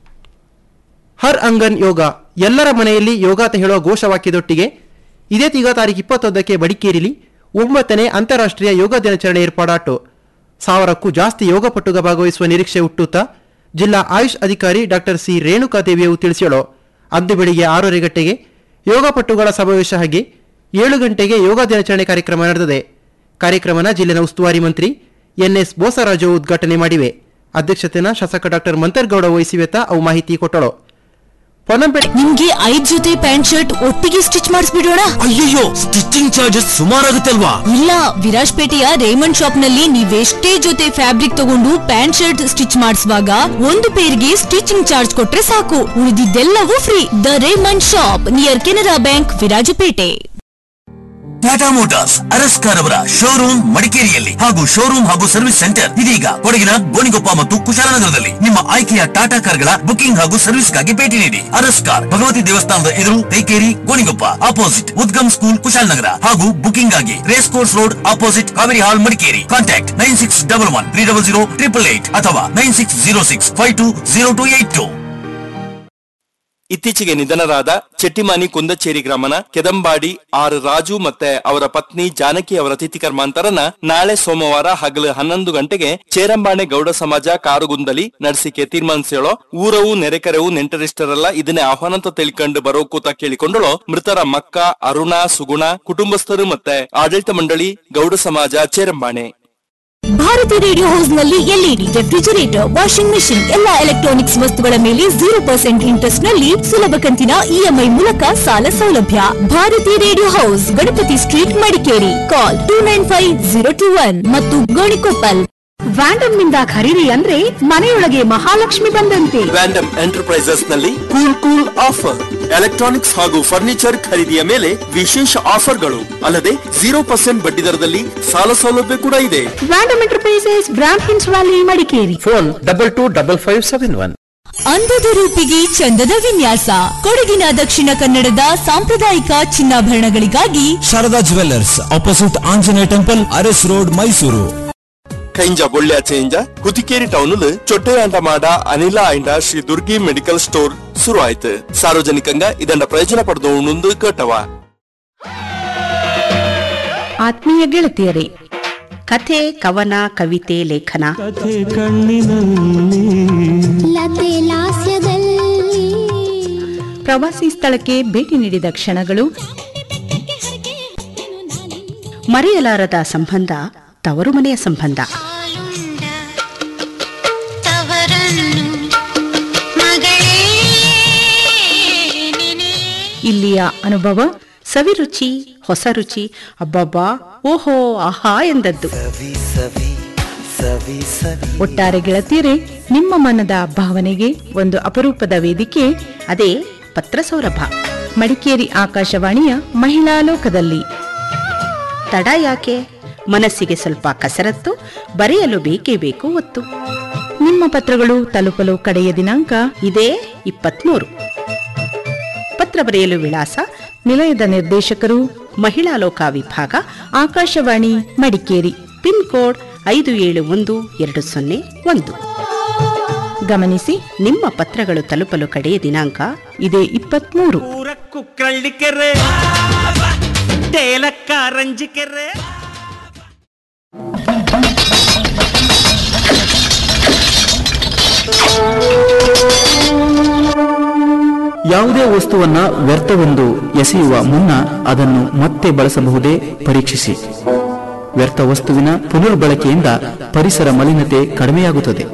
ಹರ್ ಅಂಗನ್ ಯೋಗ ಎಲ್ಲರ ಮನೆಯಲ್ಲಿ ಯೋಗ ಅಂತ ಹೇಳುವ ಘೋಷವಾಕ್ಯದೊಟ್ಟಿಗೆ ಇದೇ ತಿಂಗಳ ತಾರೀಕು ಇಪ್ಪತ್ತೊಂದಕ್ಕೆ ಮಡಿಕೇರಿಲಿ ಒಂಬತ್ತನೇ ಅಂತಾರಾಷ್ಟ್ರೀಯ ಯೋಗ ದಿನಾಚರಣೆ ಏರ್ಪಾಡಾಟು ಸಾವಿರಕ್ಕೂ ಜಾಸ್ತಿ ಯೋಗ ಪಟುಗ ಭಾಗವಹಿಸುವ ನಿರೀಕ್ಷೆ ಹುಟ್ಟುತ್ತಾ ಜಿಲ್ಲಾ ಆಯುಷ್ ಅಧಿಕಾರಿ ಡಾಕ್ಟರ್ ಸಿ ರೇಣುಕಾ ದೇವಿಯು ತಿಳಿಸಿಳು ಅಂದು ಬೆಳಿಗ್ಗೆ ಆರೂವರೆ ಗಂಟೆಗೆ ಯೋಗ ಪಟುಗಳ ಸಮಾವೇಶ ಹಾಗೆ ಏಳು ಗಂಟೆಗೆ ಯೋಗ ದಿನಾಚರಣೆ ಕಾರ್ಯಕ್ರಮ ನಡೆದಿದೆ ಕಾರ್ಯಕ್ರಮನ ಜಿಲ್ಲೆನ ಉಸ್ತುವಾರಿ ಮಂತ್ರಿ ಎನ್ಎಸ್ ಬೋಸರಾಜು ಉದ್ಘಾಟನೆ ಮಾಡಿವೆ ಅಧ್ಯಕ್ಷತೆನ ಶಾಸಕ ಡಾಕ್ಟರ್ ಮಂತರ್ಗೌಡ ವಹಿಸಿವೆತ ಅವು ಮಾಹಿತಿ ಕೊಟ್ಟಳು ಪೊನ್ನಂಪೇಟೆ ನಿಮ್ಗೆ ಐದ್ ಜೊತೆ ಪ್ಯಾಂಟ್ ಶರ್ಟ್ ಒಟ್ಟಿಗೆ ಸ್ಟಿಚ್ ಮಾಡಿಸ್ಬಿಡೋಣ ಅಯ್ಯಯ್ಯೋ ಸ್ಟಿಚಿಂಗ್ ಚಾರ್ಜಸ್ ಸುಮಾರಾಗುತ್ತೆ ಅಲ್ವಾ ಇಲ್ಲ ವಿರಾಜ್ಪೇಟೆಯ ರೇಮಂಡ್ ಶಾಪ್ ನಲ್ಲಿ ನೀವೆಷ್ಟೇ ಜೊತೆ ಫ್ಯಾಬ್ರಿಕ್ ತಗೊಂಡು ಪ್ಯಾಂಟ್ ಶರ್ಟ್ ಸ್ಟಿಚ್ ಮಾಡಿಸುವಾಗ ಒಂದು ಪೇರ್ಗೆ ಸ್ಟಿಚಿಂಗ್ ಚಾರ್ಜ್ ಕೊಟ್ರೆ ಸಾಕು ಉಳಿದಿದ್ದೆಲ್ಲವೂ free the Raymond shop near Canara bank Virajpet Tata motors ಅರಸ್ಕಾರ್ ಅವರ ಶೋರೂಮ್ ಮಡಿಕೇರಿಯಲ್ಲಿ ಹಾಗೂ ಶೋರೂಮ್ ಹಾಗೂ ಸರ್ವಿಸ್ ಸೆಂಟರ್ ಇದೀಗ ಕೊಡಗಿನ ಗೋಣಿಗೊಪ್ಪ ಮತ್ತು ಕುಶಾಲನಗರದಲ್ಲಿ ನಿಮ್ಮ ಆಯ್ಕೆಯ ಟಾಟಾ ಕಾರ್ಗಳ ಬುಕಿಂಗ್ ಹಾಗೂ ಸರ್ವಿಸ್ಗಾಗಿ ಭೇಟಿ ನೀಡಿ ಅರಸ್ಕಾರ್ ಭಗವತಿ ದೇವಸ್ಥಾನದ ಎದುರು ತೈಕೇರಿ ಗೋಣಿಗೊಪ್ಪ ಅಪೋಸಿಟ್ ಉದ್ಗಮ್ ಸ್ಕೂಲ್ ಕುಶಾಲನಗರ ಹಾಗೂ ಬುಕಿಂಗ್ ಆಗಿ race course road opposite Kaveri hall Madikeri contact nine six double one three double zero triple eight ಅಥವಾ nine six zero six five two zero two eight two ಇತ್ತೀಚೆಗೆ ನಿಧನರಾದ ಚೆಟ್ಟಿಮಾನಿ ಕುಂದಚೇರಿ ಗ್ರಾಮನ ಕೆದಂಬಾಡಿ ಆರ್ ರಾಜು ಮತ್ತೆ ಅವರ ಪತ್ನಿ ಜಾನಕಿ ಅವರ ತಿಥಿ ಕರ್ಮಾಂತರನ ನಾಳೆ ಸೋಮವಾರ ಹಗಲು ಹನ್ನೊಂದು ಗಂಟೆಗೆ ಚೇರಂಬಾಣೆ ಗೌಡ ಸಮಾಜ ಕಾರುಗುಂದಲಿ ನಡೆಸಿಕೆ ತೀರ್ಮಾನಿಸೇಳೋ ಊರವು ನೆರೆಕರೆವು ನೆಂಟರಿಷ್ಟರೆಲ್ಲ ಇದನ್ನೇ ಆಹ್ವಾನ ಅಂತ ತಿಳ್ಕೊಂಡು ಬರೋ ಕೂತ ಕೇಳಿಕೊಂಡಳು ಮೃತರ ಮಕ್ಕ ಅರುಣ ಸುಗುಣ ಕುಟುಂಬಸ್ಥರು ಮತ್ತೆ ಆಡಳಿತ ಮಂಡಳಿ ಗೌಡ ಸಮಾಜ ಚೇರಂಬಾಣೆ ಭಾರತಿ ರೇಡಿಯೋ ಹೌಸ್ ನಲ್ಲಿ ಎಲ್ಇಡಿ ರೆಫ್ರಿಜರೇಟರ್ ವಾಷಿಂಗ್ ಮೆಷಿನ್ ಎಲ್ಲಾ ಎಲೆಕ್ಟ್ರಾನಿಕ್ಸ್ ವಸ್ತುಗಳ ಮೇಲೆ ಜೀರೋ ಪರ್ಸೆಂಟ್ ಇಂಟ್ರೆಸ್ಟ್ ನಲ್ಲಿ ಸುಲಭ ಕಂತಿನ ಇಎಂಐ ಮೂಲಕ ಸಾಲ ಸೌಲಭ್ಯ Bharati radio house Ganapati street Madikeri call two nine five zero two one ಮತ್ತು ಗೋಣಿಕೊಪ್ಪಲ್ ವ್ಯಾಂಡಮ್ ನಿಂದ ಖರೀದಿ ಅಂದ್ರೆ ಮನೆಯೊಳಗೆ ಮಹಾಲಕ್ಷ್ಮಿ ಬಂದಂತೆ ವ್ಯಾಂಡಮ್ ಎಂಟರ್ಪ್ರೈಸಸ್ ನಲ್ಲಿ ಕೂಲ್ ಕೂಲ್ ಆಫರ್ ಎಲೆಕ್ಟ್ರಾನಿಕ್ಸ್ ಹಾಗೂ ಫರ್ನಿಚರ್ ಖರೀದಿಯ ಮೇಲೆ ವಿಶೇಷ ಆಫರ್ಗಳು ಅಲ್ಲದೆ ಜೀರೋ ಪರ್ಸೆಂಟ್ ಬಡ್ಡಿ ದರದಲ್ಲಿ ಸಾಲ ಸೌಲಭ್ಯ ಕೂಡ ಇದೆ ವ್ಯಾಂಡಮ್ ಎಂಟರ್ಪ್ರೈಸಸ್ ಬ್ರಾಂಡ್ ಹಿನ್ಸ್ valley Madikeri phone double two double five seven one ಅಂದದ ರೂಪಿಗೆ ಚಂದದ ವಿನ್ಯಾಸ ಕೊಡಗಿನ ದಕ್ಷಿಣ ಕನ್ನಡದ ಸಾಂಪ್ರದಾಯಿಕ ಚಿನ್ನಾಭರಣಗಳಿಗಾಗಿ Sharada jewellers opposite Anjaneya temple ಅರಸ್ ರೋಡ್ ಮೈಸೂರು ಕೈಂಜ ಬೊಳ್ಳ್ಯ ಚೇಂಜ ಹುತಿಕೇರಿ ಟೌನ್ ಚೊಟ್ಟೆ ಅಂಡ ಮಾಡ ಅನಿಲ ಐಂಡ ಶ್ರೀ ದುರ್ಗಿ ಮೆಡಿಕಲ್ ಸ್ಟೋರ್ ಶುರು ಆಯ್ತು ಸಾರ್ವಜನಿಕಂಗ ಇದನ್ನ ಪ್ರಯೋಜನ ಪಡೆದು ಕೇಟವ ಆತ್ಮೀಯ ಗೆಳತಿಯರೇ ಕಥೆ ಕವನ ಕವಿತೆ ಲೇಖನ ಲತೆ ಲಾಸ್ಯದಲ್ಲಿ ಪ್ರವಾಸಿ ಸ್ಥಳಕ್ಕೆ ಭೇಟಿ ನೀಡಿದ ಕ್ಷಣಗಳು ಮರೆಯಲಾರದ ಸಂಬಂಧ ತವರು ಮನೆಯ ಸಂಬಂಧ ಇಲ್ಲಿಯ ಅನುಭವ ಸವಿರುಚಿ ಹೊಸ ರುಚಿ ಅಬ್ಬಬ್ಬಾ ಓಹೋ ಆಹಾ ಎಂದದ್ದು ಒಟ್ಟಾರೆ ಗೆಳತಿಯರೇ ನಿಮ್ಮ ಮನದ ಭಾವನೆಗೆ ಒಂದು ಅಪರೂಪದ ವೇದಿಕೆ ಅದೇ ಪತ್ರ ಸೌರಭ ಮಡಿಕೇರಿ ಆಕಾಶವಾಣಿಯ ಮಹಿಳಾ ಲೋಕದಲ್ಲಿ ತಡ ಯಾಕೆ ಮನಸ್ಸಿಗೆ ಸ್ವಲ್ಪ ಕಸರತ್ತು ಬರೆಯಲು ಬೇಕೇ ಬೇಕು ಒತ್ತು ನಿಮ್ಮ ಪತ್ರಗಳು ತಲುಪಲು ಕಡೆಯ ದಿನಾಂಕ ಇದೇ ಇಪ್ಪತ್ಮೂರು ಪತ್ರ ಬರೆಯಲು ವಿಳಾಸ ನಿಲಯದ ನಿರ್ದೇಶಕರು ಮಹಿಳಾ ಲೋಕ ವಿಭಾಗ ಆಕಾಶವಾಣಿ ಮಡಿಕೇರಿ ಪಿನ್ ಕೋಡ್ ಐದು ಏಳು ಒಂದು ಎರಡು ಸೊನ್ನೆ ಒಂದು ಗಮನಿಸಿ ನಿಮ್ಮ ಪತ್ರಗಳು ತಲುಪಲು ಕಡೆಯ ದಿನಾಂಕ ಇದೇ ಇಪ್ಪತ್ಮೂರು ಕುಕ್ಕಳ್ಳಿಕೆರೆ ತೇಲಕ್ಕ ರಂಜಿಕೆರೆ ಯಾವುದೇ ವಸ್ತುವನ್ನ ವ್ಯರ್ಥವೆಂದು ಎಸೆಯುವ ಮುನ್ನ ಅದನ್ನು ಮತ್ತೆ ಬಳಸಬಹುದೇ ಪರೀಕ್ಷಿಸಿ ವ್ಯರ್ಥ ವಸ್ತುವಿನ ಪುನರ್ಬಳಕೆಯಿಂದ ಪರಿಸರ ಮಲಿನತೆ ಕಡಿಮೆಯಾಗುತ್ತದೆ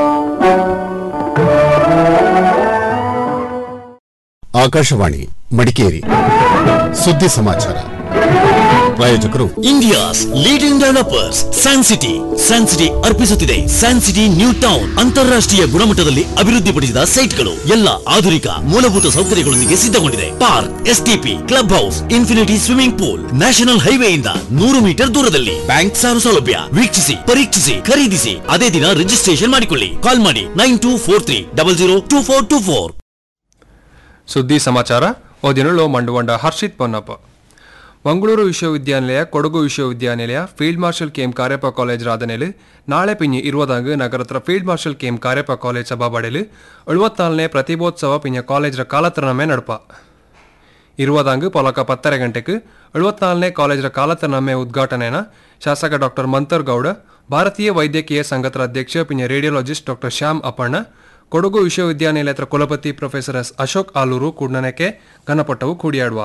ಆಕಾಶವಾಣಿ ಮಡಿಕೇರಿ ಸುದ್ದಿ ಸಮಾಚಾರ ಪ್ರಾಯೋಜಕರು India's leading developers San city San city ಅರ್ಪಿಸುತ್ತಿದೆ ಸ್ಯಾನ್ ಸಿಟಿ ನ್ಯೂ ಟೌನ್ ಅಂತಾರಾಷ್ಟ್ರೀಯ ಗುಣಮಟ್ಟದಲ್ಲಿ ಅಭಿವೃದ್ಧಿಪಡಿಸಿದ ಸೈಟ್ಗಳು ಎಲ್ಲ ಆಧುನಿಕ ಮೂಲಭೂತ ಸೌಕರ್ಯಗಳೊಂದಿಗೆ ಸಿದ್ಧಗೊಂಡಿದೆ park STP club house infinity swimming pool national ಹೈವೇಯಿಂದ ನೂರು ಮೀಟರ್ ದೂರದಲ್ಲಿ ಬ್ಯಾಂಕ್ ಸಾಲ ಸೌಲಭ್ಯ ವೀಕ್ಷಿಸಿ ಪರೀಕ್ಷಿಸಿ ಖರೀದಿಸಿ ಅದೇ ದಿನ ರಿಜಿಸ್ಟ್ರೇಷನ್ ಮಾಡಿಕೊಳ್ಳಿ ಕಾಲ್ ಮಾಡಿ nine two four three double zero two four two four ಸುದ್ದಿ ಸಮಾಚಾರ ಓದಿನಳು ಮಂಡುವಂಡ ಹರ್ಷಿತ್ ಪೊನ್ನಪ್ಪ ಮಂಗಳೂರು ವಿಶ್ವವಿದ್ಯಾನಿಲಯ ಕೊಡಗು ವಿಶ್ವವಿದ್ಯಾನಿಲಯ field marshal KM Kariappa college ರಾಧನೆಲು ನಾಳೆ ಪಿഞ്ഞ് ഇരുപതാങ്ക് നഗരത്ര field marshal K M Kariappa college സഭാപടിയിൽ എഴുപത്തിനാലിനെ പ്രതിഭೋತ್ಸವ ಪಿഞ്ഞ ಕಾಲೇಜ್ರ ಕಾಲತರಣಮೆ ನಡಪ ഇരുപതാങ്ക് ಪೊಲಕ ಪತ್ತರ ಗಂಟೆಗೆ ಎಳುವತ್ನಾಲ್ನೇ ಕಾಲೇಜ್ರ ಕಾಲತರಣಮೆ ಉದ್ಘಾಟನೆನ ಶಾಸಕ ಡಾಕ್ಟರ್ ಮಂತರ್ ಗೌಡ ಭಾರತೀಯ ವೈದ್ಯಕೀಯ ಸಂಘದ ಅಧ್ಯಕ್ಷ ಪಿഞ്ഞ ರೇಡಿಯೋಲಜಿಸ್ಟ್ ಡಾಕ್ಟರ್ ಶ್ಯಾಮ್ ಅಪ್ಪಣ್ಣ ಕೊಡಗು ವಿಶ್ವವಿದ್ಯಾನಿಲಯದ ಕುಲಪತಿ ಪ್ರೊಫೆಸರ್ ಎಸ್ ಅಶೋಕ್ ಆಲೂರು ಕೂಡ್ನನಕ್ಕೆ ಘನಪಟ್ಟವು ಕೂಡಿಯಾಡುವ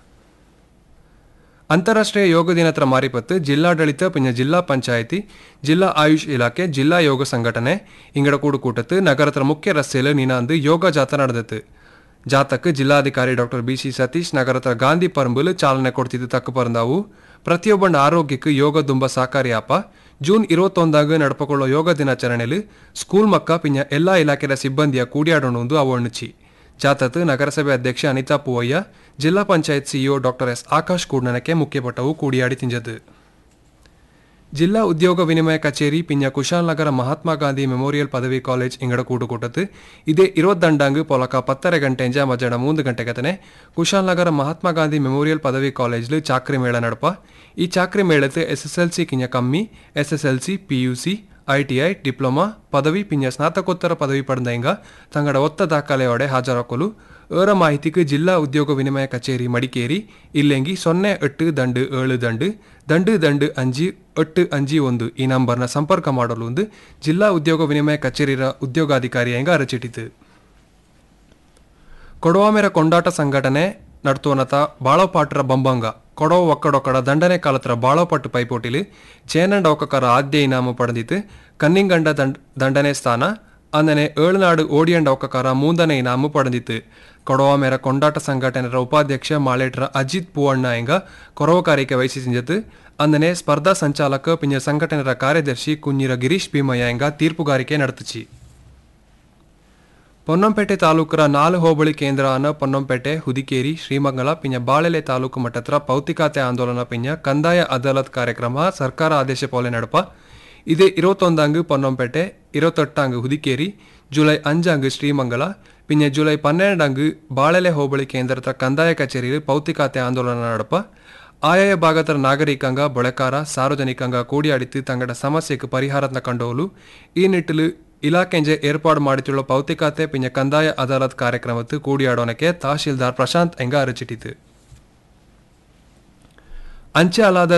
ಅಂತಾರಾಷ್ಟ್ರೀಯ ಯೋಗ ದಿನತ್ರ ಮಾರಿಪತ್ತು ಜಿಲ್ಲಾಡಳಿತ ಪಿಂಜ ಜಿಲ್ಲಾ ಪಂಚಾಯಿತಿ ಜಿಲ್ಲಾ ಆಯುಷ್ ಇಲಾಖೆ ಜಿಲ್ಲಾ ಯೋಗ ಸಂಘಟನೆ ಇಂಗಡ ಕೂಡು ಕೂಟತ್ತು ನಗರತ್ರ ಮುಖ್ಯ ರಸ್ತೆಯಲ್ಲಿ ನಿನಾಂದು ಯೋಗ ಜಾಥಾ ನಡೆದತ್ತು ಜಾಥಾಕ್ಕೆ ಜಿಲ್ಲಾಧಿಕಾರಿ ಡಾಕ್ಟರ್ ಬಿ ಸಿ ಸತೀಶ್ ನಗರತ್ರ ಗಾಂಧಿ ಪರಂಬಲು ಚಾಲನೆ ಕೊಡ್ತಿದ್ದು ತಕ್ಕ ಪರಂದಾವು ಪ್ರತಿಯೊಬ್ಬನ ಆರೋಗ್ಯಕ್ಕೆ ಯೋಗ ತುಂಬ ಸಾಕಾರಿಯಾಪ ಜೂನ್ ಇರುವತ್ತೊಂದಾಗ ನಡ್ಪಕೊಳ್ಳೋ ಯೋಗ ದಿನಾಚರಣೆಯಲ್ಲಿ ಸ್ಕೂಲ್ ಮಕ್ಕ ಪಿಂಜ ಎಲ್ಲಾ ಇಲಾಖೆಯ ಸಿಬ್ಬಂದಿಯ ಕೂಡಿಯಾಡೋಣೊಂದು ಅವಣ್ಣುಚಿ ಜಾಥಾತ್ ನಗರಸಭೆ ಅಧ್ಯಕ್ಷೆ ಅನಿತಾ ಪೂವಯ್ಯ ಜಿಲ್ಲಾ panchayat CEO doctor S Akash ಕೂಡ್ನನಕ್ಕೆ ಮುಖ್ಯಪಟ್ಟವು ಕೂಡಿಯಾಡಿ ತಿಂಜದು ಜಿಲ್ಲಾ ಉದ್ಯೋಗ ವಿನಿಮಯ ಕಚೇರಿ ಪಿಂಜ ಕುಶಾಲನಗರ ಮಹಾತ್ಮ ಗಾಂಧಿ ಮೆಮೋರಿಯಲ್ ಪದವಿ ಕಾಲೇಜ್ ಇಂಗಡ ಕೂಡುಕೂಟತ್ತು ಇದೇ ಇರುವತ್ತಂಡಾಂಗ್ ಪೊಲಕ ಪತ್ತರ ಗಂಟೆಂಜ ಮಧ್ಯಾಹ್ನ ಮೂಂದು ಗಂಟೆಗತನೆ ಕುಶಾಲನಗರ ಮಹಾತ್ಮ ಗಾಂಧಿ ಮೆಮೋರಿಯಲ್ ಪದವಿ ಕಾಲೇಜ್ಲು ಚಾಕ್ರಿ ಮೇಳ ನಡಪ ಈ ಚಾಕ್ರಿ ಮೇಳത്ത് ಎಸ್ ಎಸ್ ಎಲ್ ಸಿ ಕಿಂಜ ಕಮ್ಮಿ S S L C P U C I T I diploma ಪದವಿ ಪಿಂಜ ಸ್ನಾತಕೋತ್ತರ ಪದವಿ ಪಡೆದಂಗ ತಂಗಡ ಒತ್ತ ದಾಖಲೆಯೊಡೆ ಹಾಜರಾಕಲು ಏರ ಮಾಹಿತಿಗೆ ಜಿಲ್ಲಾ ಉದ್ಯೋಗ ವಿನಿಮಯ ಕಚೇರಿ ಮಡಿಕೇರಿ ಇಲ್ಲೆಂಗಿ ಸೊನ್ನೆ ಎಟ್ಟು ದಂಡು ಏಳು ದಂಡು ದಂಡು ದಂಡು ಅಂಜಿ ಎಟ್ಟು ಅಂಜಿ ಒಂದು ಈ ನಂಬರ್ನ ಸಂಪರ್ಕ ಮಾಡಲು ಒಂದು ಜಿಲ್ಲಾ ಉದ್ಯೋಗ ವಿನಿಮಯ ಕಚೇರಿಯ ಉದ್ಯೋಗಾಧಿಕಾರಿ ಹೆಂಗ ಅರಚಿಟ್ಟಿತು ಕೊಡವಾಮೆರ ಕೊಂಡಾಟ ಸಂಘಟನೆ ನಡ್ತೋನತ ಬಾಳೋಪಾಟ್ರ ಬಂಬಂಗ ಕೊಡವ ಒಕ್ಕಡೊಕ್ಕಡ ದಂಡನೆ ಕಾಲತ್ರ ಬಾಳೋಪಟ್ಟು ಪೈಪೋಟಿಲಿ ಚೇನಂಡ ಒಕ್ಕಕರ ಆದ್ಯ ಇನಾಮ ಪಡೆದಿತ್ತು ಕನ್ನಿಂಗಂಡ ದಂಡ ದಂಡನೆ ಸ್ಥಾನ ಅಂದನೆ ಏಳುನಾಡು ಓಡಿಯಂಡ ಒಕ್ಕಕಾರ ಮೂಂದನೆ ಇನಾಮ ಪಡೆದಿತ್ತು ಕೊಡವಾಮೆರ ಕೊಂಡಾಟ ಸಂಘಟನೆರ ಉಪಾಧ್ಯಕ್ಷ ಮಾಳೇಟ್ರ ಅಜಿತ್ ಪೂವಣ್ಣ ಎಂಗ ಕೊರವಕಾರಿಕೆ ವಹಿಸಿ ಸಿಂಜತ್ತು ಅಂದನೆ ಸ್ಪರ್ಧಾ ಸಂಚಾಲಕ ಪಿಂಜ ಸಂಘಟನೆರ ಕಾರ್ಯದರ್ಶಿ ಕುഞ്ഞിರ ಗಿರೀಶ್ ಭೀಮಯ್ಯ ಎಂಗ ತೀರ್ಪುಗಾರಿಕೆ ನಡೆದುಚಿ ಪೊನ್ನಂಪೇಟೆ ತಾಲೂಕರ ನಾಲು ಹೋಬಳಿ ಕೇಂದ್ರ ಅನ್ನ ಪೊನ್ನಂಪೇಟೆ ಹುದಿಕೇರಿ ಶ್ರೀಮಂಗಲ ಪಿಂಜ ಬಾಳೆಲೆ ತಾಲೂಕು ಮಟ್ಟತ್ರ ಪೌತಿಕಾತೆ ಆಂದೋಲನ ಪಿಂಜ ಕಂದಾಯ ಅದಾಲತ್ ಕಾರ್ಯಕ್ರಮ ಸರ್ಕಾರ ಆದೇಶ ಪೋಲೆ ನಡಪ ಇದೇ ಇರುವತ್ತೊಂದಂಗ್ ಪೊನ್ನಂಪೇಟೆ ಇರುವತ್ತೆಟ್ಟಾಂಗ್ ಹುದಿಕೇರಿ ಜುಲೈ ಅಂಜಾಂಗ್ ಶ್ರೀಮಂಗಲ ಪಿಂಜ ಜುಲೈ ಪನ್ನೆರಡಂಗ್ ಬಾಳೆಲೆ ಹೋಬಳಿ ಕೇಂದ್ರತ್ರ ಕಂದಾಯ ಕಚೇರಿಯಲ್ಲಿ ಪೌತಿಕಾತೆ ಆಂದೋಲನ ನಡಪ ಆಯಾಯ ಭಾಗತರ ನಾಗರಿಕಂಗ ಬೊಳೆಕಾರ ಸಾರ್ವಜನಿಕಂಗ ಕೂಡಿಯಾಡಿத்து தங்கட ಸಮಸ್ಯೆக்கு ಪರಿಹಾರತ್ನ ಕಂಡೋಲು ಈ ನಿಟ್ಟಿಲು ಇಲಾಖೆಂಜೆ ಏರ್ಪಾಡು ಮಾಡಿituള്ള ಪೌತಿಕಾತೆ ಪಿಂಜ ಕಂದಾಯ ಅದಾಲತ್ ಕಾರ್ಯಕ್ರಮತ್ತು ಕೂಡಿಯಾಡೋನಕ್ಕೆ ತಹಶೀಲ್ದಾರ್ ಪ್ರಶಾಂತ್ ಎಂಗ ಅರಚಿಟ್ಟಿತು ಅಂಚೆ ಅಲಾದ